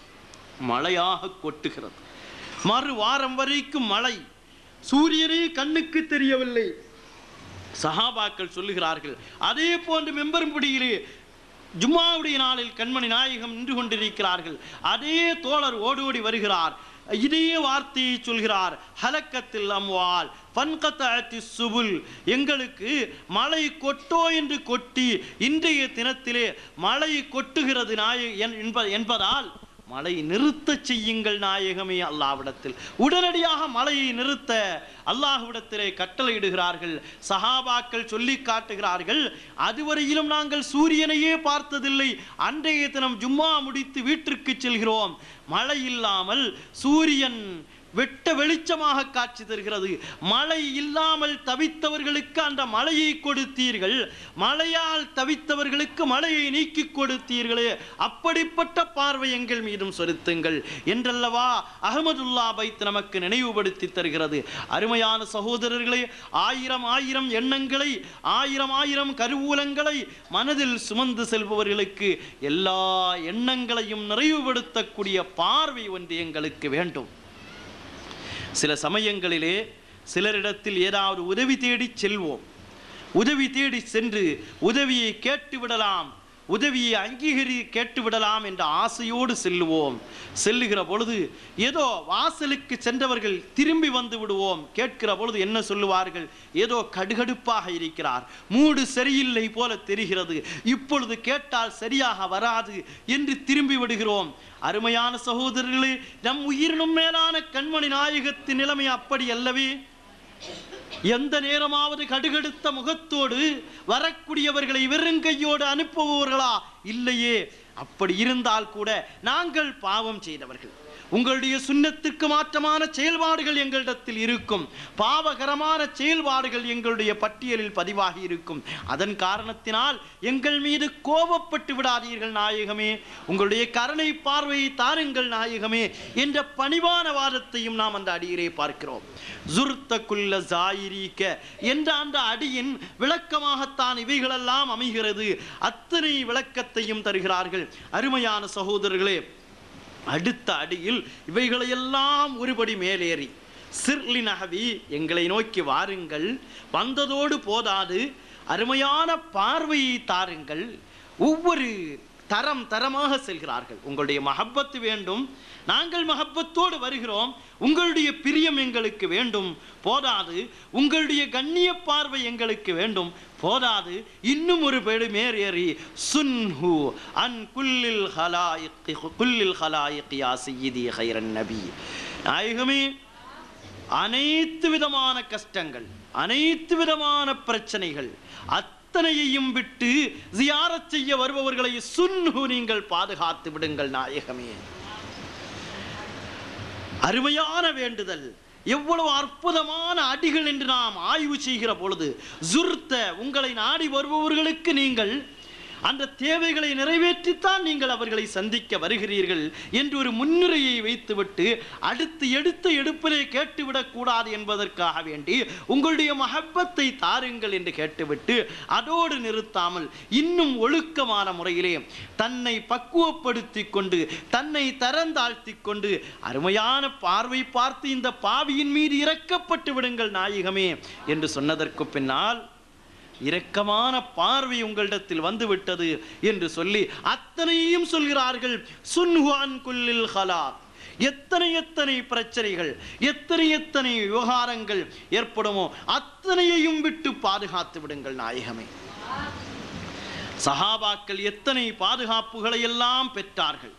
மழையாக கொட்டுகிறது மறு வாரம் வரைக்கும் மழை சூரியனே கண்ணுக்கு தெரியவில்லை சஹாபாக்கள் சொல்லுகிறார்கள் அதே போன்று மெம்பரும்படியிலே ஜும்மாவுடைய நாளில் கண்மணி நாயகம் நின்று கொண்டிருக்கிறார்கள் அதே தோழர் ஓடோடி வருகிறார் இதே வார்த்தையை சொல்கிறார் ஹலக்கத்தில் அம்வால் பன்கத்தி சுபுல் எங்களுக்கு மழை கொட்டோ என்று கொட்டி இன்றைய தினத்திலே மழை கொட்டுகிறது நாய என்- என்ப- என்பதால் மழை நிறுத்தச் செய்யுங்கள் நாயகமே அல்லாவிடத்தில் உடனடியாக மழையை நிறுத்த அல்லாஹ்விடத்திலே கட்டளையிடுகிறார்கள் சஹாபாக்கள் சொல்லி காட்டுகிறார்கள் அதுவரையிலும் நாங்கள் சூரியனையே பார்த்ததில்லை அன்றைய தினம் ஜும்மா முடித்து வீட்டிற்கு செல்கிறோம் மழை இல்லாமல் சூரியன் வெட்ட வெளிச்சமாக காட்சி தருகிறது மழை இல்லாமல் தவித்தவர்களுக்கு அந்த மழையை கொடுத்தீர்கள் மழையால் தவித்தவர்களுக்கு மழையை நீக்கி கொடுத்தீர்களே அப்படிப்பட்ட பார்வை எங்கள் மீதும் செலுத்துங்கள் என்றல்லவா அகமதுல்லா பைத் நமக்கு நினைவுபடுத்தி தருகிறது அருமையான சகோதரர்களே ஆயிரம் ஆயிரம் எண்ணங்களை ஆயிரம் ஆயிரம் கருவூலங்களை மனதில் சுமந்து செல்பவர்களுக்கு எல்லா எண்ணங்களையும் நிறைவுபடுத்தக்கூடிய பார்வை ஒன்று எங்களுக்கு வேண்டும் சில சமயங்களிலே சிலரிடத்தில் ஏதாவது உதவி தேடி செல்வோம் உதவி தேடி சென்று உதவியை கேட்டு விடலாம் உதவியை அங்கீகரி கேட்டு விடலாம் என்ற ஆசையோடு செல்லுவோம் செல்லுகிற பொழுது ஏதோ வாசலுக்கு சென்றவர்கள் திரும்பி வந்து விடுவோம் கேட்கிற பொழுது என்ன சொல்லுவார்கள் ஏதோ கடுகடுப்பாக இருக்கிறார் மூடு சரியில்லை போல தெரிகிறது இப்பொழுது கேட்டால் சரியாக வராது என்று திரும்பி விடுகிறோம் அருமையான சகோதரர்களே நம் உயிரினும் மேலான கண்மணி நாயகத்தின் நிலைமை அப்படி அல்லவே எந்த நேரமாவது கடுகடுத்த முகத்தோடு வரக்கூடியவர்களை வெறுங்கையோடு அனுப்புபவர்களா இல்லையே அப்படி இருந்தால் கூட நாங்கள் பாவம் செய்தவர்கள் உங்களுடைய சுண்ணத்திற்கு மாற்றமான செயல்பாடுகள் எங்களிடத்தில் இருக்கும் பாவகரமான செயல்பாடுகள் எங்களுடைய பட்டியலில் பதிவாகி இருக்கும் அதன் காரணத்தினால் எங்கள் மீது கோபப்பட்டு விடாதீர்கள் நாயகமே உங்களுடைய கருணை பார்வையை தாருங்கள் நாயகமே என்ற பணிவான வாதத்தையும் நாம் அந்த அடியிலே பார்க்கிறோம் ஜுர்த்தக்குள்ள ஜாயிரீக்க என்ற அந்த அடியின் விளக்கமாகத்தான் இவைகளெல்லாம் அமைகிறது அத்தனை விளக்கத்தையும் தருகிறார்கள் அருமையான சகோதரர்களே அடுத்த அடியில் இவைகளையெல்லாம் ஒருபடி மேலேறி சிர்லி நகவி எங்களை நோக்கி வாருங்கள் வந்ததோடு போதாது அருமையான பார்வையை தாருங்கள் ஒவ்வொரு தரம் தரமாக செல்கிறார்கள் உங்களுடைய மஹப்பத்து வேண்டும் நாங்கள் மஹப்பத்தோடு வருகிறோம் உங்களுடைய பிரியம் எங்களுக்கு வேண்டும் போதாது உங்களுடைய கண்ணிய பார்வை எங்களுக்கு வேண்டும் போதாது இன்னும் ஒரு பேடு மேறேறி சுன்ஹு அன் குல்லில் ஹலாயிக் குல்லில் ஹலாயிக் யா சையீதி ஹைரன் நபி நாயகமே அனைத்து விதமான கஷ்டங்கள் அனைத்து விதமான பிரச்சனைகள் அத்தனையையும் விட்டு ஜியாரத் செய்ய வருபவர்களை சுன்ஹு நீங்கள் பாதுகாத்து விடுங்கள் நாயகமே அருமையான வேண்டுதல் எவ்வளவு அற்புதமான அடிகள் என்று நாம் ஆய்வு செய்கிற பொழுது ஜுர்த்த உங்களை நாடி வருபவர்களுக்கு நீங்கள் அந்த தேவைகளை நிறைவேற்றித்தான் நீங்கள் அவர்களை சந்திக்க வருகிறீர்கள் என்று ஒரு முன்னுரையை வைத்துவிட்டு அடுத்து எடுத்த எடுப்பிலே கேட்டுவிடக் கூடாது என்பதற்காக வேண்டி உங்களுடைய மஹப்பத்தை தாருங்கள் என்று கேட்டுவிட்டு அதோடு நிறுத்தாமல் இன்னும் ஒழுக்கமான முறையிலே தன்னை பக்குவப்படுத்தி கொண்டு தன்னை தரந்தாழ்த்தி கொண்டு அருமையான பார்வை பார்த்து இந்த பாவியின் மீது இறக்கப்பட்டு விடுங்கள் நாயகமே என்று சொன்னதற்கு பின்னால் இரக்கமான பார்வை உங்களிடத்தில் வந்து விட்டது என்று சொல்லி அத்தனையும் சொல்கிறார்கள் சுன்ஹுவான் குல்லில் ஹலாக் எத்தனை எத்தனை பிரச்சனைகள் எத்தனை எத்தனை விவகாரங்கள் ஏற்படுமோ அத்தனையையும் விட்டு பாதுகாத்து விடுங்கள் நாயகமே சஹாபாக்கள் எத்தனை பாதுகாப்புகளை எல்லாம் பெற்றார்கள்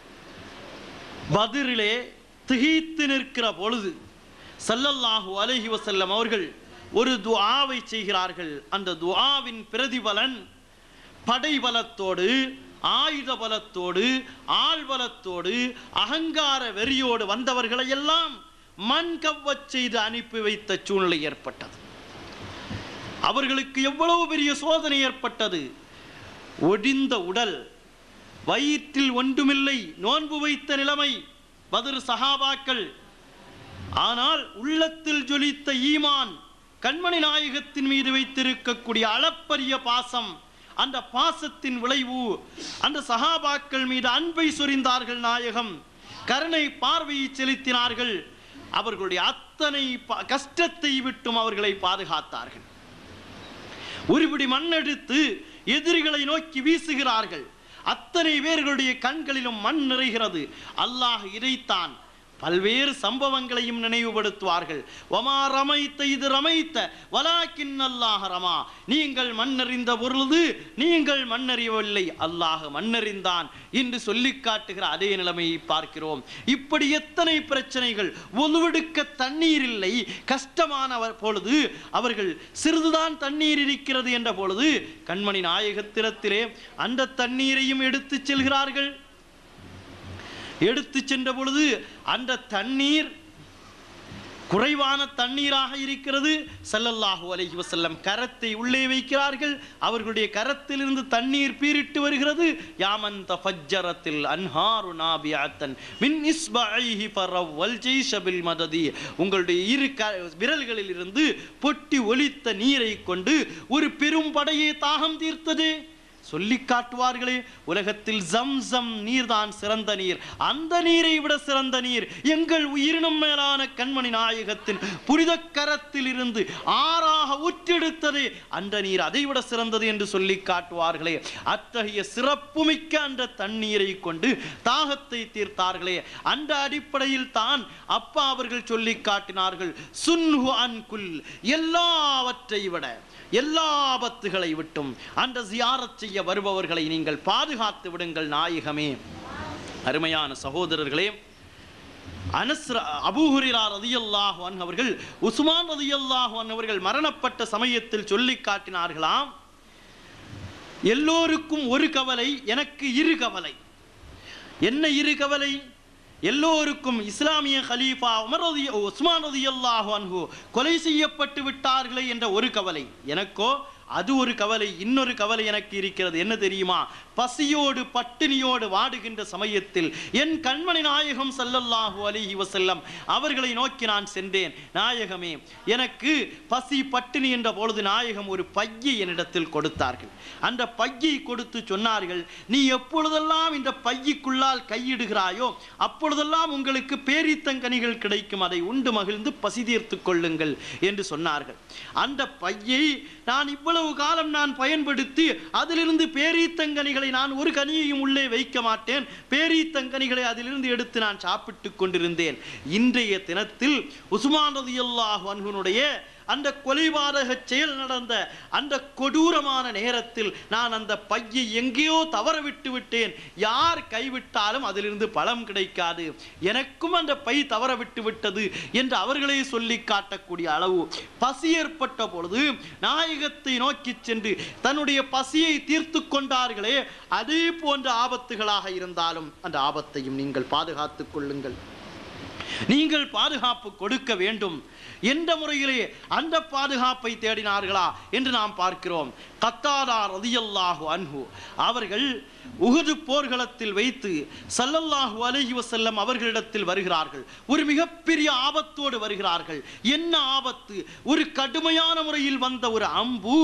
பதிரிலே திகைத்து நிற்கிற பொழுது சல்லல்லாஹு அலைஹி வஸல்லம் அவர்கள் ஒரு துஆவை செய்கிறார்கள் அந்த துஆவின் பிரதிபலன் படைபலத்தோடு ஆயுத பலத்தோடு ஆள் பலத்தோடு அகங்கார வெறியோடு வந்தவர்களை எல்லாம் மண் கவ்வச் செய்து அனுப்பி வைத்த சூழ்நிலை ஏற்பட்டது அவர்களுக்கு எவ்வளவு பெரிய சோதனை ஏற்பட்டது ஒடிந்த உடல் வயிற்றில் ஒன்றுமில்லை நோன்பு வைத்த நிலைமை பதிர் சஹாபாக்கள் ஆனால் உள்ளத்தில் ஜொலித்த ஈமான் கண்மணி நாயகத்தின் மீது வைத்திருக்கக்கூடிய அளப்பரிய பாசம் அந்த பாசத்தின் விளைவு அந்த சஹாபாக்கள் மீது அன்பை சொரிந்தார்கள் நாயகம் கருணை பார்வையை செலுத்தினார்கள் அவர்களுடைய அத்தனை ப- கஷ்டத்தை விட்டும் அவர்களை பாதுகாத்தார்கள் ஒருபிடி மண்ணெடுத்து எதிரிகளை நோக்கி வீசுகிறார்கள் அத்தனை பேர்களுடைய கண்களிலும் மண் நிறைகிறது அல்லாஹ் இதைத்தான் பல்வேறு சம்பவங்களையும் நினைவுபடுத்துவார்கள் ஒமா ரமைத்த இது ரமைத்த வலாக்கின் அல்லாஹ் ரமா நீங்கள் மண்ணறிந்த பொழுது நீங்கள் மண்ணறியவில்லை அல்லாஹ் மண்ணறிந்தான் என்று சொல்லிக் காட்டுகிற அதே நிலைமையை பார்க்கிறோம் இப்படி எத்தனை பிரச்சனைகள் ஒலுவெடுக்க தண்ணீர் இல்லை கஷ்டமான வ- பொழுது அவர்கள் சிறிதுதான் தண்ணீர் இருக்கிறது என்ற பொழுது கண்மணி நாயகத்திரத்திலே அந்த தண்ணீரையும் எடுத்துச் செல்கிறார்கள் எடுத்து சென்ற பொழுது அந்த தண்ணீர் குறைவான தண்ணீராக இருக்கிறது ஸல்லல்லாஹு அலைஹி வஸல்லம் கரத்தை உள்ளே வைக்கிறார்கள் அவர்களுடைய கரத்திலிருந்து தண்ணீர் பீரிட்டு வருகிறது யாமன் தஃபஜ்ஜரத்தில் அன்ஹாரு நாபியத்தன் மின் இஸ்பஐஹி ஃபரவல் ஜெய்ஷ பில் மததி உங்களுடைய இரு க விரல்களில் இருந்து பொட்டி ஒலித்த நீரை கொண்டு ஒரு பெரும் படையை தாகம் தீர்த்தது சொல்லி காட்டுவார்களே உலகத்தில் ஜம்சம் நீர்தான் சிறந்த நீர் அந்த நீரை விட சிறந்த நீர் எங்கள் உயிரினம் மேலான கண்மணி நாயகத்தின் புனித கரத்தில் இருந்து ஆறாக ஊற்றெடுத்தது அந்த நீர் அதை விட சிறந்தது என்று சொல்லி காட்டுவார்களே அத்தகைய சிறப்புமிக்க அந்த தண்ணீரை கொண்டு தாகத்தை தீர்த்தார்களே அந்த அடிப்படையில் தான் அப்பா அவர்கள் சொல்லி காட்டினார்கள் சுன்ஹு அன்குல் எல்லாவற்றை விட எல்லா ஆபத்துகளை விட்டும் அந்த ஜியாரத் செய்ய வருபவர்களை நீங்கள் பாதுகாத்து விடுங்கள் நாயகமே அருமையான சகோதரர்களே அனஸ் அபூஹுரிரா ரதியல்லாஹு அன்ஹு அவர்கள் உஸ்மான் ரதியல்லாஹு அன்ஹு அவர்கள் மரணப்பட்ட சமயத்தில் சொல்லி காட்டினார்களாம் எல்லோருக்கும் ஒரு கவலை எனக்கு இரு கவலை என்ன இரு கவலை எல்லோருக்கும் இஸ்லாமிய கலீஃபா உமர் ரதி உஸ்மான் ரதியல்லாஹு அன்ஹு கொலை செய்யப்பட்டு விட்டார்களே என்ற ஒரு கவலை எனக்கோ அது ஒரு கவலை இன்னொரு கவலை எனக்கு இருக்கிறது என்ன தெரியுமா பசியோடு பட்டினியோடு வாடுகின்ற சமயத்தில் என் கண்மணி நாயகம் ஸல்லல்லாஹு அலைஹி வஸல்லம் அவர்களை நோக்கி நான் சென்றேன் நாயகமே எனக்கு பசி பட்டினி என்ற பொழுது நாயகம் ஒரு பையை என்னிடத்தில் கொடுத்தார்கள் அந்த பையை கொடுத்து சொன்னார்கள் நீ எப்பொழுதெல்லாம் இந்த பையுக்குள்ளால் கையிடுகிறாயோ அப்பொழுதெல்லாம் உங்களுக்கு பேரித்தங்கனிகள் கிடைக்கும் அதை உண்டு மகிழ்ந்து பசி தீர்த்துக் கொள்ளுங்கள் என்று சொன்னார்கள் அந்த பையை நான் இவ்வளவு காலம் நான் பயன்படுத்தி அதிலிருந்து பேரீத்தங்கனிகளை நான் ஒரு கனியையும் உள்ளே வைக்க மாட்டேன் பேரீத்தங்கனிகளை அதிலிருந்து எடுத்து நான் சாப்பிட்டுக் கொண்டிருந்தேன் இன்றைய தினத்தில் உஸ்மான் ரதியல்லாஹு அன்ஹுனுடைய அந்த கொலைபாதக செயல் நடந்த அந்த கொடூரமான நேரத்தில் நான் அந்த பையை எங்கேயோ தவற விட்டு விட்டேன் யார் கைவிட்டாலும் அதிலிருந்து பலம் கிடைக்காது எனக்கும் அந்த பை தவற விட்டு விட்டது என்று அவர்களே சொல்லி காட்டக்கூடிய அளவு பசி ஏற்பட்ட பொழுது நாயகத்தை நோக்கி சென்று தன்னுடைய பசியை தீர்த்து கொண்டார்களே அதே போன்ற ஆபத்துகளாக இருந்தாலும் அந்த ஆபத்தையும் நீங்கள் பாதுகாத்துக் கொள்ளுங்கள் நீங்கள் பாதுகாப்பு கொடுக்க வேண்டும் என்ற முறையிலே அந்த பாதுகாப்பை தேடினார்களா என்று நாம் பார்க்கிறோம் கத்தாதா ரதியல்லாஹு அன்ஹு அவர்கள் உஹது போர்க்களத்தில் வைத்து ஸல்லல்லாஹு அலைஹி வஸல்லம் அவர்களிடத்தில் வருகிறார்கள் ஒரு மிகப்பெரிய ஆபத்தோடு வருகிறார்கள் என்ன ஆபத்து ஒரு கடுமையான முறையில் வந்த ஒரு அம்பு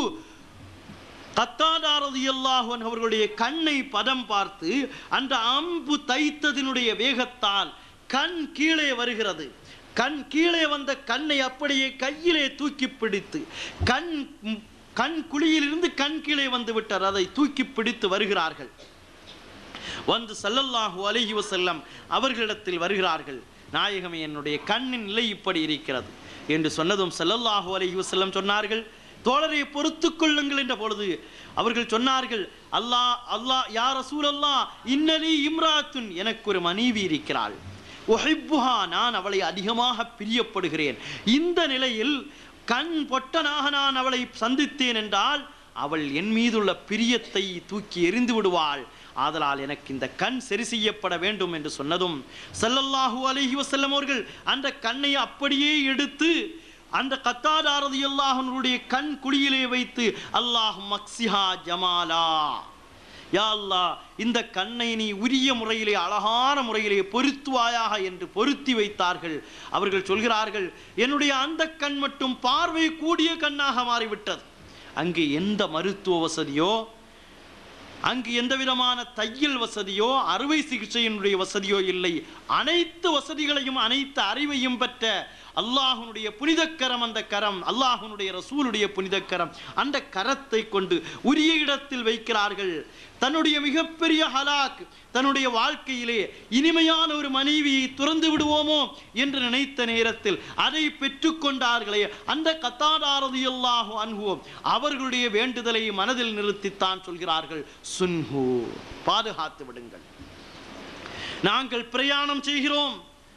கத்தாதாரதியல்லாஹு அவர்களுடைய கண்ணை பதம் பார்த்து அந்த அம்பு தைத்ததினுடைய வேகத்தால் கண் கீழே வருகிறது கண் கீழே வந்த கண்ணை அப்படியே கையிலே தூக்கி பிடித்து கண் கண் குழியிலிருந்து கண் கீழே வந்து விட்டார் அதை தூக்கி பிடித்து வருகிறார்கள் வந்து ஸல்லல்லாஹு அலைஹி வஸல்லம் அவர்களிடத்தில் வருகிறார்கள் நாயகமே என்னுடைய கண்ணின் நிலை இப்படி இருக்கிறது என்று சொன்னதும் ஸல்லல்லாஹு அலைஹி வஸல்லம் சொன்னார்கள் தோழரை பொறுத்துக் கொள்ளுங்கள் என்ற பொழுது அவர்கள் சொன்னார்கள் அல்லாஹ் அல்லாஹ் யா ரசூலல்லாஹ் இன்னலி இம்ராத்துன் எனக்கு ஒரு மனைவி இருக்கிறாள் ஒஹிப்புஹா நான் அவளை அதிகமாக பிரியப்படுகிறேன் இந்த நிலையில் கண் பொட்டனாக நான் அவளை சந்தித்தேன் என்றால் அவள் என் மீதுள்ள பிரியத்தை தூக்கி எறிந்து விடுவாள் ஆதலால் எனக்கு இந்த கண் சரி செய்யப்பட வேண்டும் என்று சொன்னதும் ஸல்லல்லாஹு அலைஹி வஸல்லம் அவர்கள் அந்த கண்ணை அப்படியே எடுத்து அந்த கத்தாதாரதி அல்லாஹனுடைய கண் குழியிலே வைத்து அல்லாஹ் மக்சிஹா ஜமாலா யா அல்லாஹ் இந்த கண்ணை நீ உரிய முறையிலே அழகான முறையிலே பொருத்துவாயாக என்று பொருத்தி வைத்தார்கள் அவர்கள் சொல்கிறார்கள் என்னுடைய அந்த கண் மட்டும் பார்வை கூடிய கண்ணாக மாறிவிட்டது அங்கே எந்த மருத்துவ வசதியோ அங்கு எந்த விதமான தையல் வசதியோ அறுவை சிகிச்சையினுடைய வசதியோ இல்லை அனைத்து வசதிகளையும் அனைத்து அறிவையும் பெற்ற அல்லாஹ்வுடைய புனிதக்கரம் அந்த கரம் அல்லாஹ்வுடைய ரசூலுடைய புனிதக்கரம் அந்த கரத்தை கொண்டு உரிய இடத்தில் வைக்கிறார்கள் தன்னுடைய மிகப்பெரிய ஹலாக் தன்னுடைய வாழ்க்கையிலே இனிமையான ஒரு மனைவியை துறந்து விடுவோமோ என்று நினைத்த நேரத்தில் அதை பெற்றுக்கொண்டார்களே அந்த கத்தாதாரதி அல்லாஹு அன்ஹுவோம் அவர்களுடைய வேண்டுதலை மனதில் நிறுத்தித்தான் சொல்கிறார்கள் சுன்ஹு பாதுகாத்து விடுங்கள் நாங்கள் பிரயாணம் செய்கிறோம்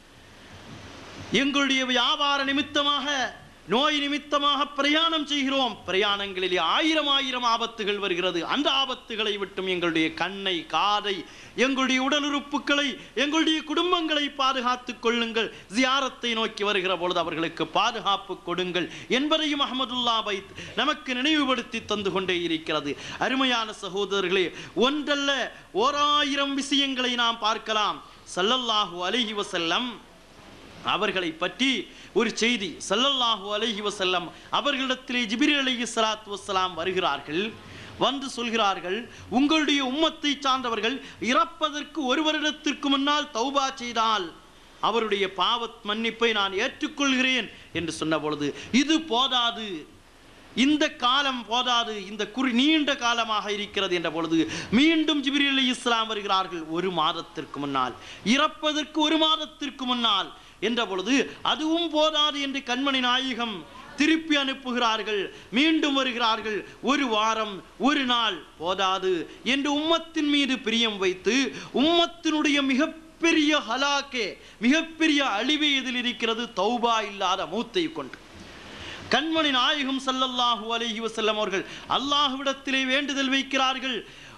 எங்களுடைய வியாபார நிமித்தமாக நோய் நிமித்தமாக பிரயாணம் செய்கிறோம் பிரயாணங்களிலே ஆயிரம் ஆயிரம் ஆபத்துகள் வருகிறது அந்த ஆபத்துகளை விட்டும் எங்களுடைய கண்ணை காதை எங்களுடைய உடல் உறுப்புகளை எங்களுடைய குடும்பங்களை பாதுகாத்துக் கொள்ளுங்கள் ஜியாரத்தை நோக்கி வருகிற பொழுது அவர்களுக்கு பாதுகாப்பு கொடுங்கள் என்பதையும் அஹமதுல்லா பைத் நமக்கு நினைவுபடுத்தி தந்து கொண்டே இருக்கிறது அருமையான சகோதரர்களே ஒன்றல்ல ஓராயிரம் விஷயங்களை நாம் பார்க்கலாம் ஸல்லல்லாஹு அலைஹி வஸல்லம் அவர்களை பற்றி ஒரு செய்தி ஸல்லல்லாஹு அலைஹி வஸல்லம் அவர்களிடத்திலே ஜிப்ரீல் அலைஹி ஸலாத்து வஸ்ஸலாம் வருகிறார்கள் வந்து சொல்கிறார்கள் உங்களுடைய உம்மத்தை சார்ந்தவர்கள் இறப்பதற்கு ஒரு வருடத்திற்கு முன்னால் தௌபா செய்தால் அவருடைய பாவத் மன்னிப்பை நான் ஏற்றுக்கொள்கிறேன் என்று சொன்ன பொழுது இது போதாது இந்த காலம் போதாது இந்த குறி நீண்ட காலமாக இருக்கிறது என்ற பொழுது மீண்டும் ஜிப்ரீல் அலி இஸ்லாம் வருகிறார்கள் ஒரு மாதத்திற்கு முன்னால் இறப்பதற்கு ஒரு மாதத்திற்கு முன்னால் என்ற பொழுது அதுவும் போதாது என்று கண்மணி நாயகம் திருப்பி அனுப்புகிறார்கள் மீண்டும் வருகிறார்கள் ஒரு வாரம் ஒரு நாள் போதாது என்று உம்மத்தின் மீது பிரியம் வைத்து உம்மத்தினுடைய மிகப்பெரிய ஹலாக்கே மிகப்பெரிய அழிவு எதில் இருக்கிறது தௌபா இல்லாத மூத்தை கொண்டு கண்மணி நாயகம் ஸல்லல்லாஹு அலைஹி வஸல்லம் அவர்கள் அல்லாஹ்விடத்திலே வேண்டுதல் வைக்கிறார்கள்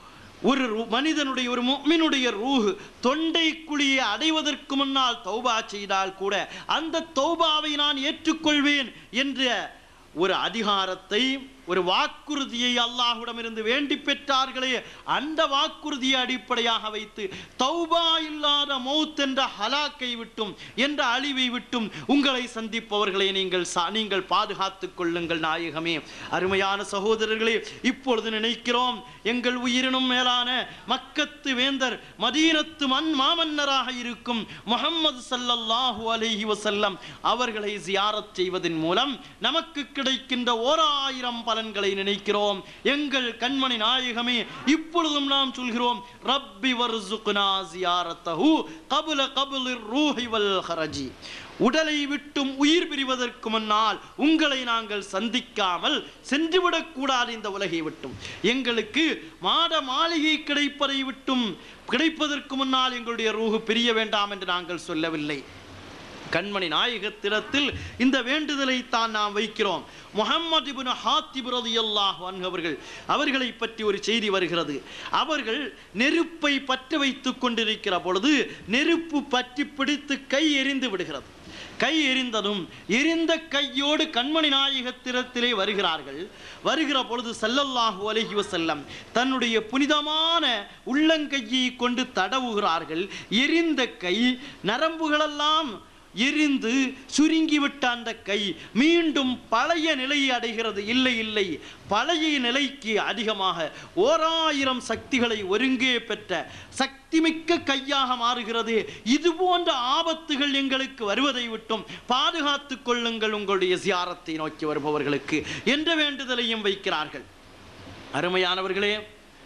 ஒரு ரு- மனிதனுடைய ஒரு முஃமினுடைய ரூஹ் தொண்டை குழியை அடைவதற்கு முன்னால் தௌபா செய்தால் கூட அந்த தௌபாவை நான் ஏற்றுக்கொள்வேன் என்ற ஒரு அதிகாரத்தை ஒரு வாக்குறுதியை அல்லாஹ்விடமிருந்து வேண்டி பெற்றார்களே அந்த வாக்குறுதியை அடிப்படையாக வைத்து தௌபா இல்லாத மௌத் என்ற ஹலாக்கை விட்டும் என்ற அழிவை விட்டும் உங்களை சந்திப்பவர்களை நீங்கள் சா- நீங்கள் பாதுகாத்துக் கொள்ளுங்கள் நாயகமே அருமையான சகோதரர்களே இப்பொழுது நினைக்கிறோம் எங்கள் உயிரினும் மேலான மக்கத்து வேந்தர் மதீனத்து மண் மாமன்னராக இருக்கும் முஹம்மது ஸல்லல்லாஹு அலைஹி வஸல்லம் அவர்களை ஜியாரத் செய்வதன் மூலம் நமக்கு கிடைக்கின்ற ஓர் ஆயிரம் பலன்களை நினைக்கிறோம் எங்கள் கண்மணி நாயகமே இப்பொழுதும் நாம் சொல்கிறோம் ரப்பி வர்சுக்னா ஜியாரத்தஹு கபுல கபுலிர் ரூஹி வல் ஹரஜி உடலை விட்டும் உயிர் பிரிவதற்கு முன்னால் உங்களை நாங்கள் சந்திக்காமல் சென்றுவிடக் கூடாது இந்த உலகை விட்டும் எங்களுக்கு மாட மாளிகை கிடைப்பதை விட்டும் கிடைப்பதற்கு முன்னால் எங்களுடைய ரூஹு பிரிய வேண்டாம் என்று நாங்கள் சொல்லவில்லை கண்மணி நாயகத்திடத்தில் இந்த வேண்டுதலை தான் நாம் வைக்கிறோம் முஹம்மது இப்னு ஹாத்திப் ரலியல்லாஹு அன்ஹு அவர்கள் அவர்களை பற்றி ஒரு செய்தி வருகிறது அவர்கள் நெருப்பை பற்ற வைத்துக் கொண்டிருக்கிற பொழுது நெருப்பு பற்றி பிடித்து கை எரிந்து விடுகிறது கை எரிந்ததும் எரிந்த கையோடு கண்மணி நாயகத்திரத்திலே வருகிறார்கள் வருகிற பொழுது ஸல்லல்லாஹு அலைஹி வஸல்லம் தன்னுடைய புனிதமான உள்ளங்கையை கொண்டு தடவுகிறார்கள் எரிந்த கை நரம்புகளெல்லாம் எரிந்து சுருங்கிவிட்ட அந்த கை மீண்டும் பழைய நிலையை அடைகிறது இல்லை இல்லை பழைய நிலைக்கு அதிகமாக ஓராயிரம் சக்திகளை ஒருங்கே பெற்ற சக்திமிக்க கையாக மாறுகிறது இது போன்ற ஆபத்துகள் எங்களுக்கு வருவதை விட்டும் பாதுகாத்துக் கொள்ளுங்கள் உங்களுடைய சியாரத்தை நோக்கி வருபவர்களுக்கு என்ற வேண்டுதலையும் வைக்கிறார்கள் அருமையானவர்களே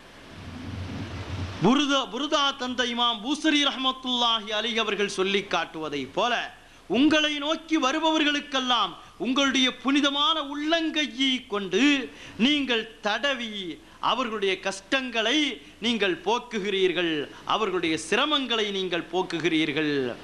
புருதா புருதா தந்த இமாம் பூசரி ரஹமத்துல்லாஹி அலி அவர்கள் சொல்லி காட்டுவதை போல உங்களை நோக்கி வருபவர்களுக்கெல்லாம் உங்களுடைய புனிதமான உள்ளங்கையை கொண்டு நீங்கள் தடவி அவர்களுடைய கஷ்டங்களை நீங்கள் போக்குகிறீர்கள் அவர்களுடைய சிரமங்களை நீங்கள் போக்குகிறீர்கள்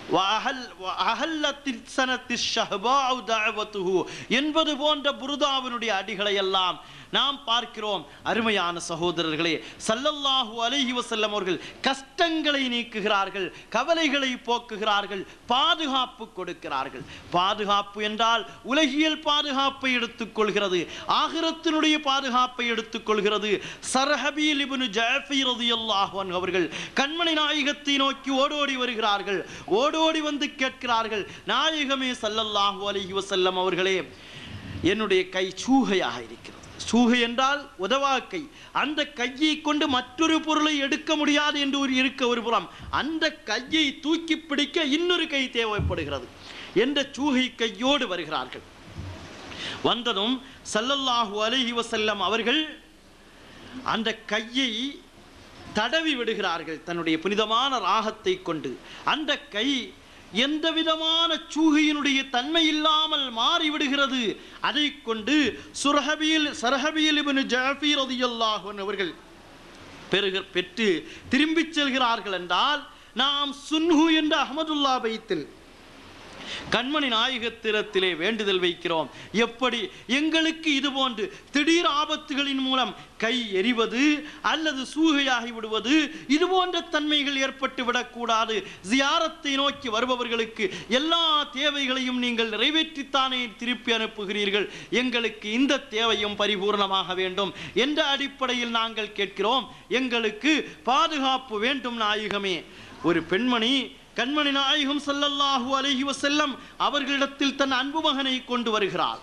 وأهل وأهلت السنة الشهباء دعوته என்பது போன்ற புருதாவினுடைய அடிகளை எல்லாம் நாம் பார்க்கிறோம் அருமையான சகோதரர்களே சல்லல்லாஹு அலைஹி வஸல்லம் அவர்கள் கஷ்டங்களை நீக்குகிறார்கள் கவலைகளை போக்குகிறார்கள் பாதுகாப்பு கொடுக்கிறார்கள் பாதுகாப்பு என்றால் உலகியல் பாதுகாப்பை எடுத்துக்கொள்கிறது ஆகிரத்தினுடைய பாதுகாப்பை எடுத்துக்கொள்கிறது சரஹபீல் இப்னு ஜாஃபி ரலியல்லாஹு அன்ஹு அவர்கள் கண்மணி நாயகத்தை நோக்கி ஓடோடி வருகிறார்கள் ஓடோடி வந்து கேட்கிறார்கள் நாயகமே சல்லல்லாஹு அலைஹி வஸல்லம் அவர்களே என்னுடைய கை சூகையாக இருக்கிறது சூகை என்றால் உதவாக்கை அந்த கையை கொண்டு மற்றொரு பொருளை எடுக்க முடியாது என்று ஒரு இருக்க ஒரு புறம் அந்த கையை தூக்கி பிடிக்க இன்னொரு கை தேவைப்படுகிறது என்ற சூகை கையோடு வருகிறார்கள் வந்ததும் சல்லல்லாஹு அலைஹி வஸல்லம் அவர்கள் அந்த கையை தடவி விடுகிறார்கள் தன்னுடைய புனிதமான ராகத்தை கொண்டு அந்த கை எந்த விதமான சூகையினுடைய தன்மை இல்லாமல் மாறிவிடுகிறது அதை கொண்டு சுரஹபியில் சரஹபியில் இப்னு ஜாஃபி ரலியல்லாஹு அன்ஹு அவர்கள் பெருக பெற்று திரும்பிச் செல்கிறார்கள் என்றால் நாம் சுன்ஹு என்ற அஹமதுல்லா பைத்தில் கண்மணி நாயகத்திரத்திலே வேண்டுதல் வைக்கிறோம் எப்படி எங்களுக்கு இது போன்று திடீர் ஆபத்துகளின் மூலம் கை எரிவது அல்லது சூகையாகி விடுவது இது போன்ற தன்மைகள் ஏற்பட்டு விடக்கூடாது ஜியாரத்தை நோக்கி வருபவர்களுக்கு எல்லா தேவைகளையும் நீங்கள் நிறைவேற்றித்தானே திருப்பி அனுப்புகிறீர்கள் எங்களுக்கு இந்த தேவையும் பரிபூர்ணமாக வேண்டும் என்ற அடிப்படையில் நாங்கள் கேட்கிறோம் எங்களுக்கு பாதுகாப்பு வேண்டும் நாயகமே ஒரு பெண்மணி கண்மணி நாயகம் ஸல்லல்லாஹு அலைஹி வஸல்லம் அவர்களிடத்தில் தன் அன்பு மகனை கொண்டு வருகிறாள்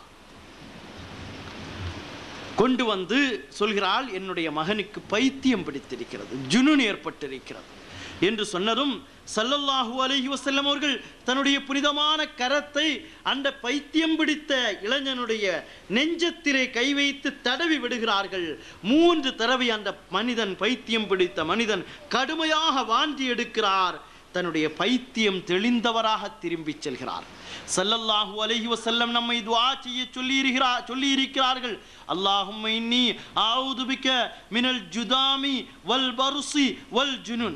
கொண்டு வந்து சொல்கிறாள் என்னுடைய மகனுக்கு பைத்தியம் பிடித்திருக்கிறது ஜுனூன் ஏற்பட்டிருக்கிறது என்று சொன்னதும் சல்லல்லாஹு அலைஹி வஸல்லம் அவர்கள் தன்னுடைய புனிதமான கரத்தை அந்த பைத்தியம் பிடித்த இளைஞனுடைய நெஞ்சத்திலே கை வைத்து தடவி விடுகிறார்கள் மூன்று தடவை அந்த மனிதன் பைத்தியம் பிடித்த மனிதன் கடுமையாக வாந்தி எடுக்கிறார் தன்னுடைய பைத்தியம் தெளிந்தவராக திரும்பிச் செல்கிறார் ஸல்லல்லாஹு அலைஹி வஸல்லம் நம்மை துஆ செய்ய சொல்லி இருக்கிறார் சொல்லி இருக்கிறார்கள் அல்லாஹும்ம இன்னி ஆஊது பிக மினல் ஜுதாமி வல் பர்சி வல் ஜுனுன்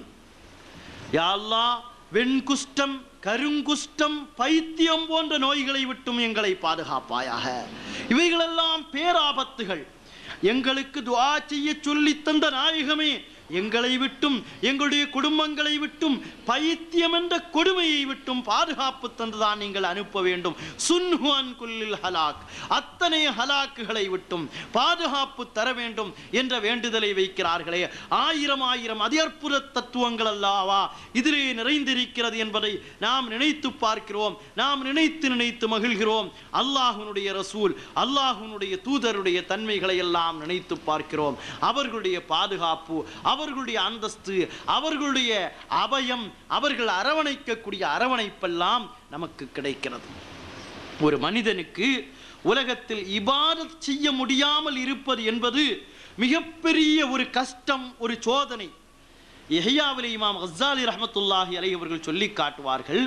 யா அல்லாஹ் வெண்குஷ்டம் கருங்குஷ்டம் பைத்தியம் போன்ற நோய்களை விட்டும் எங்களை பாதுகாப்பாயாக இவைகளெல்லாம் பேராபத்துகள் எங்களுக்கு துஆ செய்ய சொல்லி தந்த நாயகமே எங்களை விட்டும் எங்களுடைய குடும்பங்களை விட்டும் பைத்தியம் என்ற கொடுமையை விட்டும் பாதுகாப்பு தந்துதான் நீங்கள் அனுப்ப வேண்டும் சுன்ஹுவான் குல்லில் ஹலாக் அத்தனை ஹலாக்குகளை விட்டும் பாதுகாப்பு தர வேண்டும் என்ற வேண்டுதலை வைக்கிறார்களே ஆயிரம் ஆயிரம் அதி அற்புத தத்துவங்கள் அல்லவா இதிலே நிறைந்திருக்கிறது என்பதை நாம் நினைத்து பார்க்கிறோம் நாம் நினைத்து நினைத்து மகிழ்கிறோம் அல்லாஹ்வினுடைய ரசூல் அல்லாஹ்வினுடைய தூதருடைய தன்மைகளை எல்லாம் நினைத்து பார்க்கிறோம் அவர்களுடைய பாதுகாப்பு அவர்களுடைய அந்தஸ்து அவர்களுடைய அபயம் அவர்கள் அரவணைக்கக்கூடிய அரவணைப்பெல்லாம் நமக்கு கிடைக்கிறது ஒரு மனிதனுக்கு உலகத்தில் இபாதத் செய்ய முடியாமல் இருப்பது என்பது மிகப்பெரிய ஒரு கஷ்டம் ஒரு சோதனை எஹ்யாவிலே இமாம் ஹஸ்ஸாலி ரஹ்மத்துல்லாஹி அலைஹி அவர்கள் சொல்லி காட்டுவார்கள்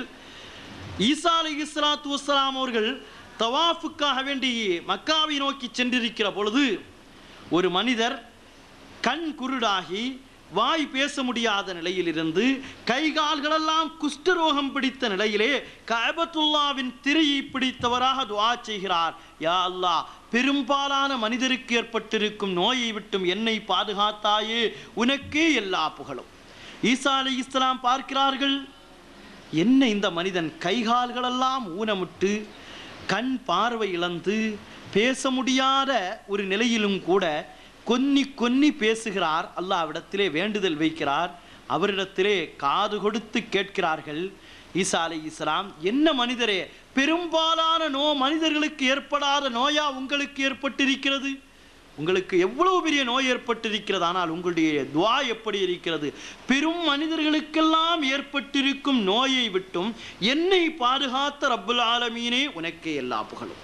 ஈசா அலை இஸ்லாத்து வஸ்ஸலாம் அவர்கள் தவாஃபுக்காக வேண்டி மக்காவை நோக்கி சென்றிருக்கிற பொழுது ஒரு மனிதர் கண் குருடாகி வாய் பேச முடியாத நிலையிலிருந்து கை கால்களெல்லாம் குஷ்டரோகம் பிடித்த நிலையிலே கஅபத்துல்லாவின் திரையை பிடித்தவராக துஆ செய்கிறார் யா அல்லாஹ் பெரும்பாலான மனிதருக்கு ஏற்பட்டிருக்கும் நோயை விட்டும் என்னை பாதுகாத்தாயே உனக்கே எல்லா புகழும் ஈசா அலை இஸ்லாம் பார்க்கிறார்கள் என்ன இந்த மனிதன் கைகால்களெல்லாம் ஊனமிட்டு கண் பார்வை இழந்து பேச முடியாத ஒரு நிலையிலும் கூட கொன்னி கொன்னி பேசுகிறார் அல்லாவிடத்திலே வேண்டுதல் வைக்கிறார் அவரிடத்திலே காது கொடுத்து கேட்கிறார்கள் ஈசா அலை இஸ்லாம் என்ன மனிதரே பெரும்பாலான நோ மனிதர்களுக்கு ஏற்படாத நோயா உங்களுக்கு ஏற்பட்டிருக்கிறது உங்களுக்கு எவ்வளவு பெரிய நோய் ஏற்பட்டிருக்கிறது ஆனால் உங்களுடைய துவா எப்படி இருக்கிறது பெரும் மனிதர்களுக்கெல்லாம் ஏற்பட்டிருக்கும் நோயை விட்டும் என்னை பாதுகாத்த ரப்புல் ஆலமீனே உனக்கே எல்லா புகழும்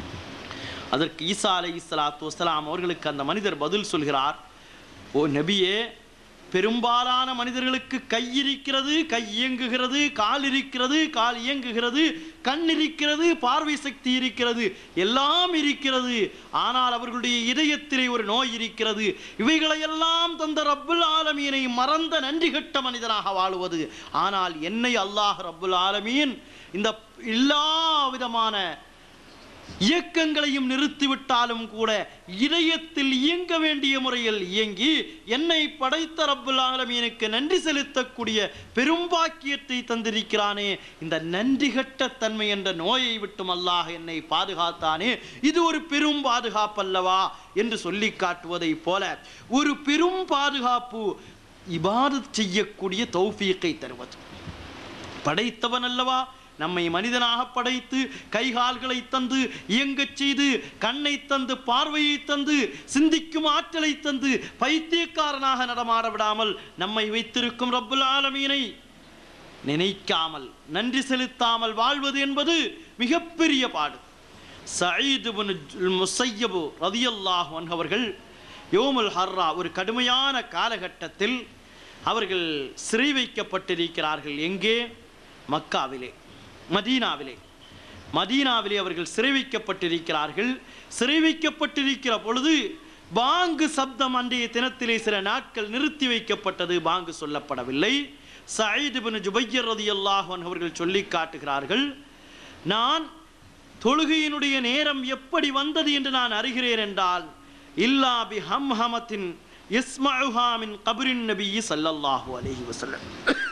அதற்கு ஈசா அலை இஸ்லாத்து வசலாம் அவர்களுக்கு அந்த மனிதர் பதில் சொல்கிறார் ஓ நபியே பெரும்பாலான மனிதர்களுக்கு கை இருக்கிறது கை இயங்குகிறது கால் இருக்கிறது கால் இயங்குகிறது கண் இருக்கிறது பார்வை சக்தி இருக்கிறது எல்லாம் இருக்கிறது ஆனால் அவர்களுடைய இதயத்திலே ஒரு நோய் இருக்கிறது இவைகளையெல்லாம் தந்த ரப்புல் ஆலமீனை மறந்த நன்றி கெட்ட மனிதனாக வாழுவது ஆனால் என்னை அல்லாஹ் ரப்புல் ஆலமீன் இந்த எல்லா விதமான இயக்கங்களையும் நிறுத்திவிட்டாலும் கூட இதயத்தில் இயங்க வேண்டிய முறையில் இயங்கி என்னை படைத்த ரப்புல் ஆலமீனுக்கு நன்றி செலுத்தக்கூடிய பெரும்பாக்கியத்தை தந்திருக்கிறானே இந்த நன்றி கெட்ட தன்மை என்ற நோயை விட்டும் அல்லாஹ் என்னை பாதுகாத்தானே இது ஒரு பெரும் பாதுகாப்பல்லவா என்று சொல்லி காட்டுவதைப் போல ஒரு பெரும் பாதுகாப்பு இபாதத் செய்யக்கூடிய தௌஃபீக்கை தருவது படைத்தவன் அல்லவா நம்மை மனிதனாக படைத்து கைகால்களை தந்து இயங்கச் செய்து கண்ணை தந்து பார்வையை தந்து சிந்திக்கும் ஆற்றலை தந்து பைத்தியக்காரனாக நடமாட விடாமல் நம்மை வைத்திருக்கும் ரப்புல் ஆலமீனை நினைக்காமல் நன்றி செலுத்தாமல் வாழ்வது என்பது மிகப்பெரிய பாடு சயீது முசையபு ரதியல்லாஹு அன்ஹு அவர்கள் யோமுல் ஹர்ரா ஒரு கடுமையான காலகட்டத்தில் அவர்கள் சிறை வைக்கப்பட்டிருக்கிறார்கள் எங்கே மக்காவிலே மதீனாவிலே மதீனாவிலே அவர்கள் சிறை வைக்கப்பட்டிருக்கிறார்கள் சிறை வைக்கப்பட்டிருக்கிற பொழுது பாங்கு சப்தம் அன்றைய தினத்திலே சில நாட்கள் நிறுத்தி வைக்கப்பட்டது பாங்கு சொல்லப்படவில்லை சயீது பின் ஜுபையர் ரதியல்லாஹு அன்ஹு அவர்கள் சொல்லி காட்டுகிறார்கள் நான் தொழுகையினுடைய நேரம் எப்படி வந்தது என்று நான் அறிகிறேன் என்றால் இல்லா பி ஹம் ஹமத்தின் இஸ்மஹா மின் கபரின் நபி ஸல்லல்லாஹு அலைஹி வஸல்லம்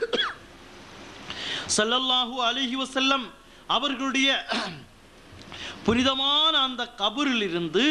ஸல்லல்லாஹு அலைஹி வஸல்லம் அவர்களுடைய புனிதமான அந்த கபரில் இருந்து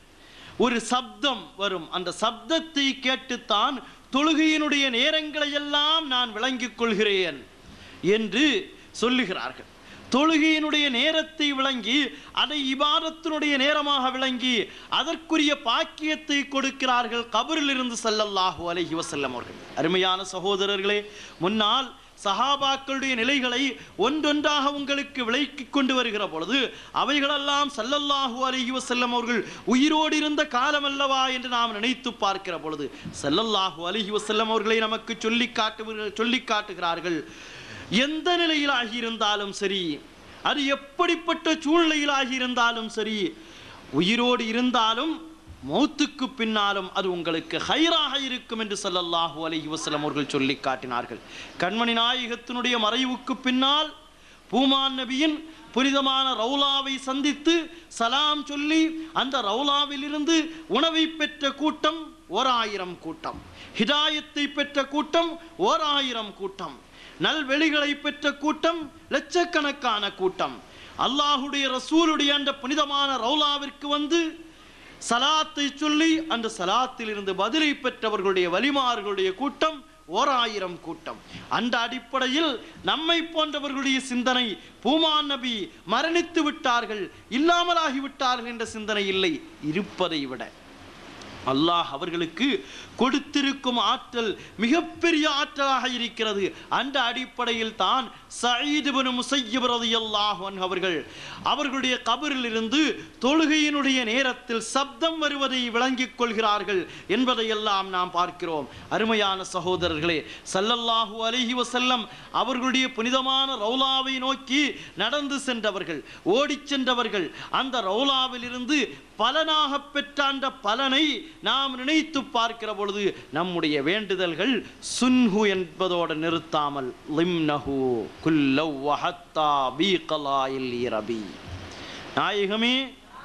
ஒரு சப்தம் வரும் அந்த சப்தத்தை கேட்டுத்தான் தொழுகையினுடைய நேரங்களை எல்லாம் நான் விளங்கிக் கொள்கிறேன் என்று சொல்லுகிறார்கள் தொழுகையினுடைய நேரத்தை விளங்கி அதை இபாதத்தினுடைய நேரமாக விளங்கி அதற்குரிய பாக்கியத்தை கொடுக்கிறார்கள் கபரில் இருந்து ஸல்லல்லாஹு அலைஹி வஸல்லம் அவர்கள் அருமையான சகோதரர்களே முன்னால் சஹாபாக்களுடைய நிலைகளை ஒன்றொன்றாக உங்களுக்கு விளக்கிக் கொண்டு வருகிற பொழுது அவைகளெல்லாம் சல்லல்லாஹு அலைஹி வஸல்லம் அவர்கள் உயிரோடு இருந்த காலம் அல்லவா என்று நாம் நினைத்து பார்க்கிற பொழுது சல்லல்லாஹு அலைஹி வஸல்லம் அவர்களை நமக்கு சொல்லி காட்டு சொல்லி காட்டுகிறார்கள் எந்த நிலையில் ஆகியிருந்தாலும் சரி அது எப்படிப்பட்ட சூழ்நிலையில் ஆகியிருந்தாலும் சரி உயிரோடு இருந்தாலும் மௌத்துக்கு பின்னாலும் அது உங்களுக்கு ஹைராக இருக்கும் என்று ஸல்லல்லாஹு அலைஹி வஸல்லம் அவர்கள் சொல்லி காட்டினார்கள் கண்மணி நாயகத்தினுடைய மறைவுக்கு பின்னால் பூமான் நபியின் புனிதமான ரவுலாவை சந்தித்து சலாம் சொல்லி அந்த ரவுலாவிலிருந்து உணவை பெற்ற கூட்டம் ஓர் ஆயிரம் கூட்டம் ஹிதாயத்தை பெற்ற கூட்டம் ஓர் ஆயிரம் கூட்டம் நல்வெளிகளை பெற்ற கூட்டம் லட்சக்கணக்கான கூட்டம் அல்லாஹுடைய ரசூலுடைய அந்த புனிதமான ரவுலாவிற்கு வந்து சலாத்தை சொல்லி அந்த சலாத்தில் இருந்து பதிலை பெற்றவர்களுடைய வலிமார்களுடைய கூட்டம் ஓர் ஆயிரம் கூட்டம் அந்த அடிப்படையில் நம்மை போன்றவர்களுடைய சிந்தனை பூமான் நபி மரணித்து விட்டார்கள் இல்லாமலாகி விட்டார்கள் என்ற சிந்தனை இல்லை இருப்பதை விட அல்லாஹ் அவர்களுக்கு கொடுத்திருக்கும் ஆற்றல் மிகப்பெரிய ஆற்றலாக இருக்கிறது அந்த அடிப்படையில் தான் சயீது பின் முசையப் ரலியல்லாஹு அன்ஹு அவர்கள் அவர்களுடைய கபரில் இருந்து தொழுகையினுடைய நேரத்தில் சப்தம் வருவதை விளங்கிக் கொள்கிறார்கள் என்பதையெல்லாம் நாம் பார்க்கிறோம் அருமையான சகோதரர்களே சல்லல்லாஹு அலைஹி வஸல்லம் அவர்களுடைய புனிதமான ரவுலாவை நோக்கி நடந்து சென்றவர்கள் ஓடிச் சென்றவர்கள் அந்த ரவுலாவில் இருந்து பலனாக பெற்ற அந்த பலனை நாம் நினைத்து பார்க்கிற பொழுது நம்முடைய வேண்டுதல்கள் சுன்ஹு என்பதோடு நிறுத்தாமல் லிம்னஹு குல்லவ் வஹத்தா பீகலாயில் இரபி நாயகமே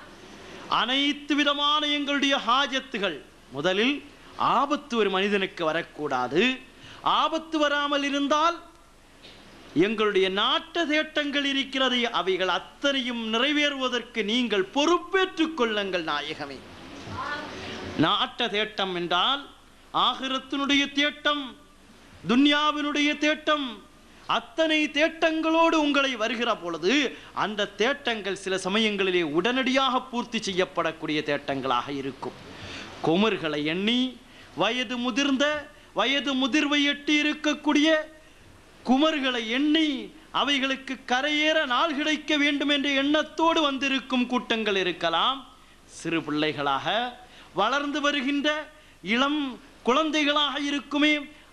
அனைத்து விதமான எங்களுடைய ஹாஜத்துகள் முதலில் ஆபத்து ஒரு மனிதனுக்கு வரக்கூடாது ஆபத்து வராமல் இருந்தால் எங்களுடைய நாட்ட தேட்டங்கள் இருக்கிறது அவைகள் அத்தனையும் நிறைவேறுவதற்கு நீங்கள் பொறுப்பேற்றுக் கொள்ளுங்கள் நாயகமே நாட்ட தேட்டம் என்றால் ஆகிரத்தினுடைய தேட்டம் துன்யாவினுடைய தேட்டம் அத்தனை தேட்டங்களோடு உங்களை வருகிற பொழுது அந்த தேட்டங்கள் சில சமயங்களிலே உடனடியாக பூர்த்தி செய்யப்படக்கூடிய தேட்டங்களாக இருக்கும் குமர்களை எண்ணி வயது முதிர்ந்த வயது முதிர்வை எட்டி இருக்கக்கூடிய குமர்களை எண்ணி அவைகளுக்கு கரையேற நாள் கிடைக்க வேண்டும் என்ற எண்ணத்தோடு வந்திருக்கும் கூட்டங்கள் இருக்கலாம் சிறு பிள்ளைகளாக வளர்ந்து வருகின்ற இளம் குழந்தைகளாக இருக்குமே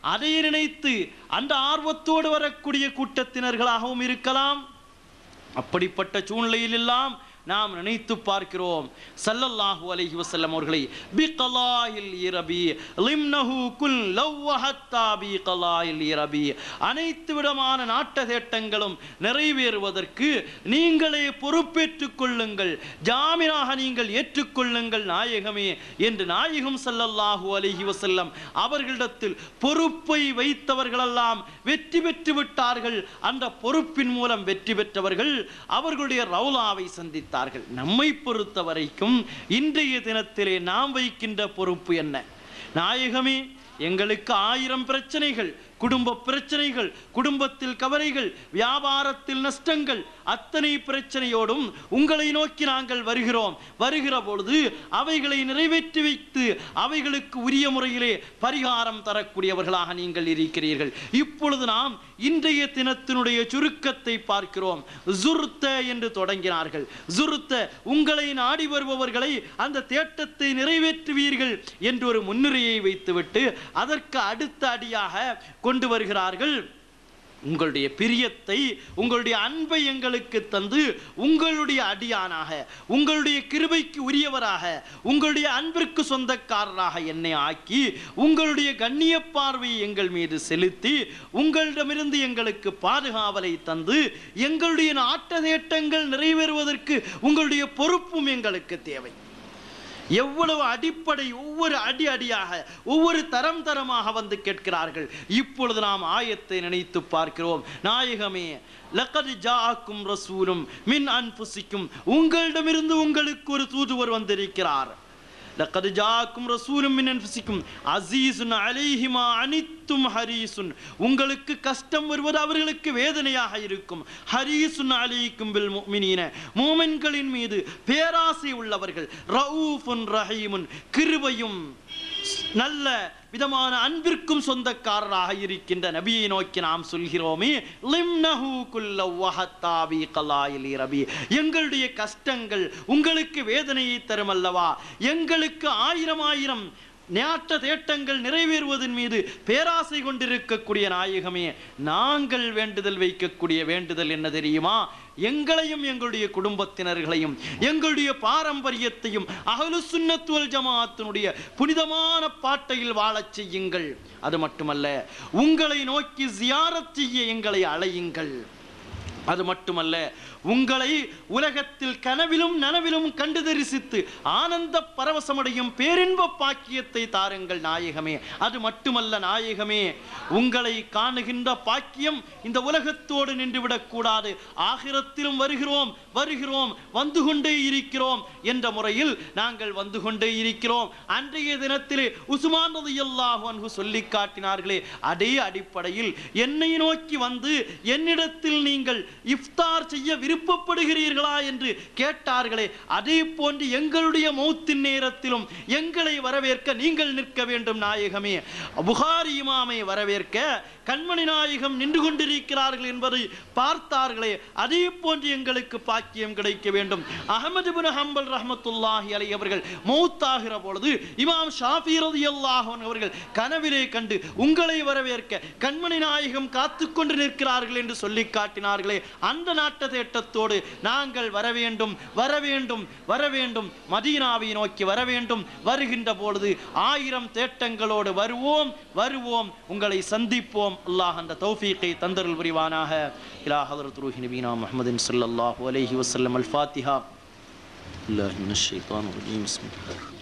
அதை நினைத்து அந்த ஆர்வத்தோடு வரக்கூடிய கூட்டத்தினர்களாகவும் இருக்கலாம் அப்படிப்பட்ட சூழ்நிலையில் எல்லாம் நாம் நினைத்து பார்க்கிறோம் ஸல்லல்லாஹு அலைஹி வஸல்லம் அவர்களை பிகலாயில் இரபி லிம்னஹு குல் லவ்வஹத்தா பிகலாயில் இரபி அனைத்து விதமான நாட்ட தேட்டங்களும் நிறைவேறுவதற்கு நீங்களே பொறுப்பேற்றுக் கொள்ளுங்கள் ஜாமீனாக நீங்கள் ஏற்றுக்கொள்ளுங்கள் நாயகமே என்று நாயகம் ஸல்லல்லாஹு அலைஹி வஸல்லம் அவர்களிடத்தில் பொறுப்பை வைத்தவர்களெல்லாம் வெற்றி பெற்று விட்டார்கள் அந்த பொறுப்பின் மூலம் வெற்றி பெற்றவர்கள் அவர்களுடைய ரவுலாவை சந்தித்தார்கள் நம்மை பொறுத்த வரைக்கும் இன்றைய தினத்திலே நாம் வைக்கின்ற பொறுப்பு என்ன நாயகமே எங்களுக்கு ஆயிரம் பிரச்சனைகள் குடும்ப பிரச்சனைகள் குடும்பத்தில் கவலைகள் வியாபாரத்தில் நஷ்டங்கள் அத்தனை பிரச்சனையோடும் உங்களை நோக்கி நாங்கள் வருகிறோம் வருகிற பொழுது அவைகளை நிறைவேற்றி வைத்து அவைகளுக்கு உரிய முறையிலே பரிகாரம் தரக்கூடியவர்களாக நீங்கள் இருக்கிறீர்கள் இப்பொழுது நாம் இன்றைய தினத்தினுடைய சுருக்கத்தை பார்க்கிறோம் ஜுர்த்த என்று தொடங்கினார்கள் ஜுர்த்த உங்களை நாடி வருபவர்களை அந்த தேட்டத்தை நிறைவேற்றுவீர்கள் என்று ஒரு முன்னுரையை வைத்துவிட்டு அதற்கு அடுத்த அடியாக கொண்டு வருகிறார்கள் உங்களுடைய பிரியத்தை உங்களுடைய அன்பை எங்களுக்கு தந்து உங்களுடைய அடியானாக உங்களுடைய கிருபைக்கு உரியவராக உங்களுடைய அன்பிற்கு சொந்தக்காரராக என்னை ஆக்கி உங்களுடைய கண்ணிய பார்வையை எங்கள் மீது செலுத்தி உங்களிடமிருந்து எங்களுக்கு பாதுகாவலை தந்து எங்களுடைய நாட்ட தேட்டங்கள் நிறைவேறுவதற்கு உங்களுடைய பொறுப்பும் எங்களுக்கு தேவை எவ்வளவு அடிப்படை ஒவ்வொரு அடி அடியாக ஒவ்வொரு தரம் தரமாக வந்து கேட்கிறார்கள் இப்பொழுது நாம் ஆயத்தை நினைத்து பார்க்கிறோம் நாயகமே லக்கது ஜாக்கும் ரசூலும் மின் அன்புசிக்கும் உங்களிடமிருந்து உங்களுக்கு ஒரு தூதுவர் வந்திருக்கிறார் லக்கது ஜாக்கும் ரசூலும் மின் அன்புசிக்கும் அசீசுன் அலைஹிமா அனித்தும் ஹரீசுன் உங்களுக்கு கஷ்டம் வருவது அவர்களுக்கு வேதனையாக இருக்கும் ஹரீசுன் அலைக்கும் பில் முஃமினீன மூமென்களின் மீது பேராசை உள்ளவர்கள் ரவுஃபுன் ரஹீமுன் கிருபையும் நல்ல விதமான அன்பிற்கும் சொந்தக்காரராக இருக்கின்ற நபியை நோக்கி நாம் சொல்கிறோமே லிம்னஹு குல்ல வஹத்தாபி கலாயில் ரபி எங்களுடைய கஷ்டங்கள் உங்களுக்கு வேதனையை தரும் அல்லவா எங்களுக்கு ஆயிரம் ஆயிரம் நாட்ட தேட்டங்கள் நிறைவேறுவதன் மீது பேராசை கொண்டிருக்கக்கூடிய நாயகமே நாங்கள் வேண்டுதல் வைக்கக்கூடிய வேண்டுதல் என்ன தெரியுமா எங்களையும் எங்களுடைய குடும்பத்தினர்களையும் எங்களுடைய பாரம்பரியத்தையும் அகலு சுன்னத்துவல் ஜமாத்தினுடைய புனிதமான பாட்டையில் வாழச் செய்யுங்கள் அது மட்டுமல்ல உங்களை நோக்கி ஜியாரத் செய்ய எங்களை அழையுங்கள் அது மட்டுமல்ல உங்களை உலகத்தில் கனவிலும் நனவிலும் கண்டு தரிசித்து ஆனந்த பரவசமடையும் பேரின்ப பாக்கியத்தை தாருங்கள் நாயகமே அது மட்டுமல்ல நாயகமே உங்களை காணுகின்ற பாக்கியம் இந்த உலகத்தோடு நின்றுவிடக் கூடாது ஆகிரத்திலும் வருகிறோம் வருகிறோம் வந்து கொண்டே இருக்கிறோம் என்ற முறையில் நாங்கள் வந்து கொண்டே இருக்கிறோம் அன்றைய தினத்திலே உஸ்மான் ரலியல்லாஹு அன்ஹு சொல்லி காட்டினார்களே அதே அடிப்படையில் என்னை நோக்கி வந்து என்னிடத்தில் நீங்கள் இஃப்தார் செய்ய விருப்பப்படுகிறீர்களா என்று கேட்டார்களே அதே போன்று எங்களுடைய மௌத்தின் நேரத்திலும் எங்களை வரவேற்க நீங்கள் நிற்க வேண்டும் நாயகமே புகாரி இமாமை வரவேற்க கண்மணி நாயகம் நின்று கொண்டிருக்கிறார்கள் என்பதை பார்த்தார்களே அதே போன்று எங்களுக்கு பாக்கியம் கிடைக்க வேண்டும் அகமது பின் ஹம்பல் ரஹமத்துல்லாஹி அலை அவர்கள் மௌத்தாகிற பொழுது இமாம் ஷாஃபி ரலியல்லாஹு அன்ஹு அவர்கள் கனவிலே கண்டு உங்களை வரவேற்க கண்மணி நாயகம் காத்து கொண்டு நிற்கிறார்கள் என்று சொல்லி காட்டினார்களே அந்த நாட்ட தேட்டத்தோடு நாங்கள் வர வேண்டும் வர வேண்டும் வர வேண்டும் மதீனாவை நோக்கி வர வேண்டும் வருகின்ற பொழுது ஆயிரம் தேட்டங்களோடு வருவோம் வருவோம் உங்களை சந்திப்போம் அல்லாஹ் அந்த தௌஃபீக்கை தந்தருள் புரிவானாக இலா ஹதரத் ரூஹி நபீனா முஹம்மதின் ஸல்லல்லாஹு அலைஹி வஸல்லம் அல் ஃபாத்திஹா الله من الشيطان الرجيم بسم الله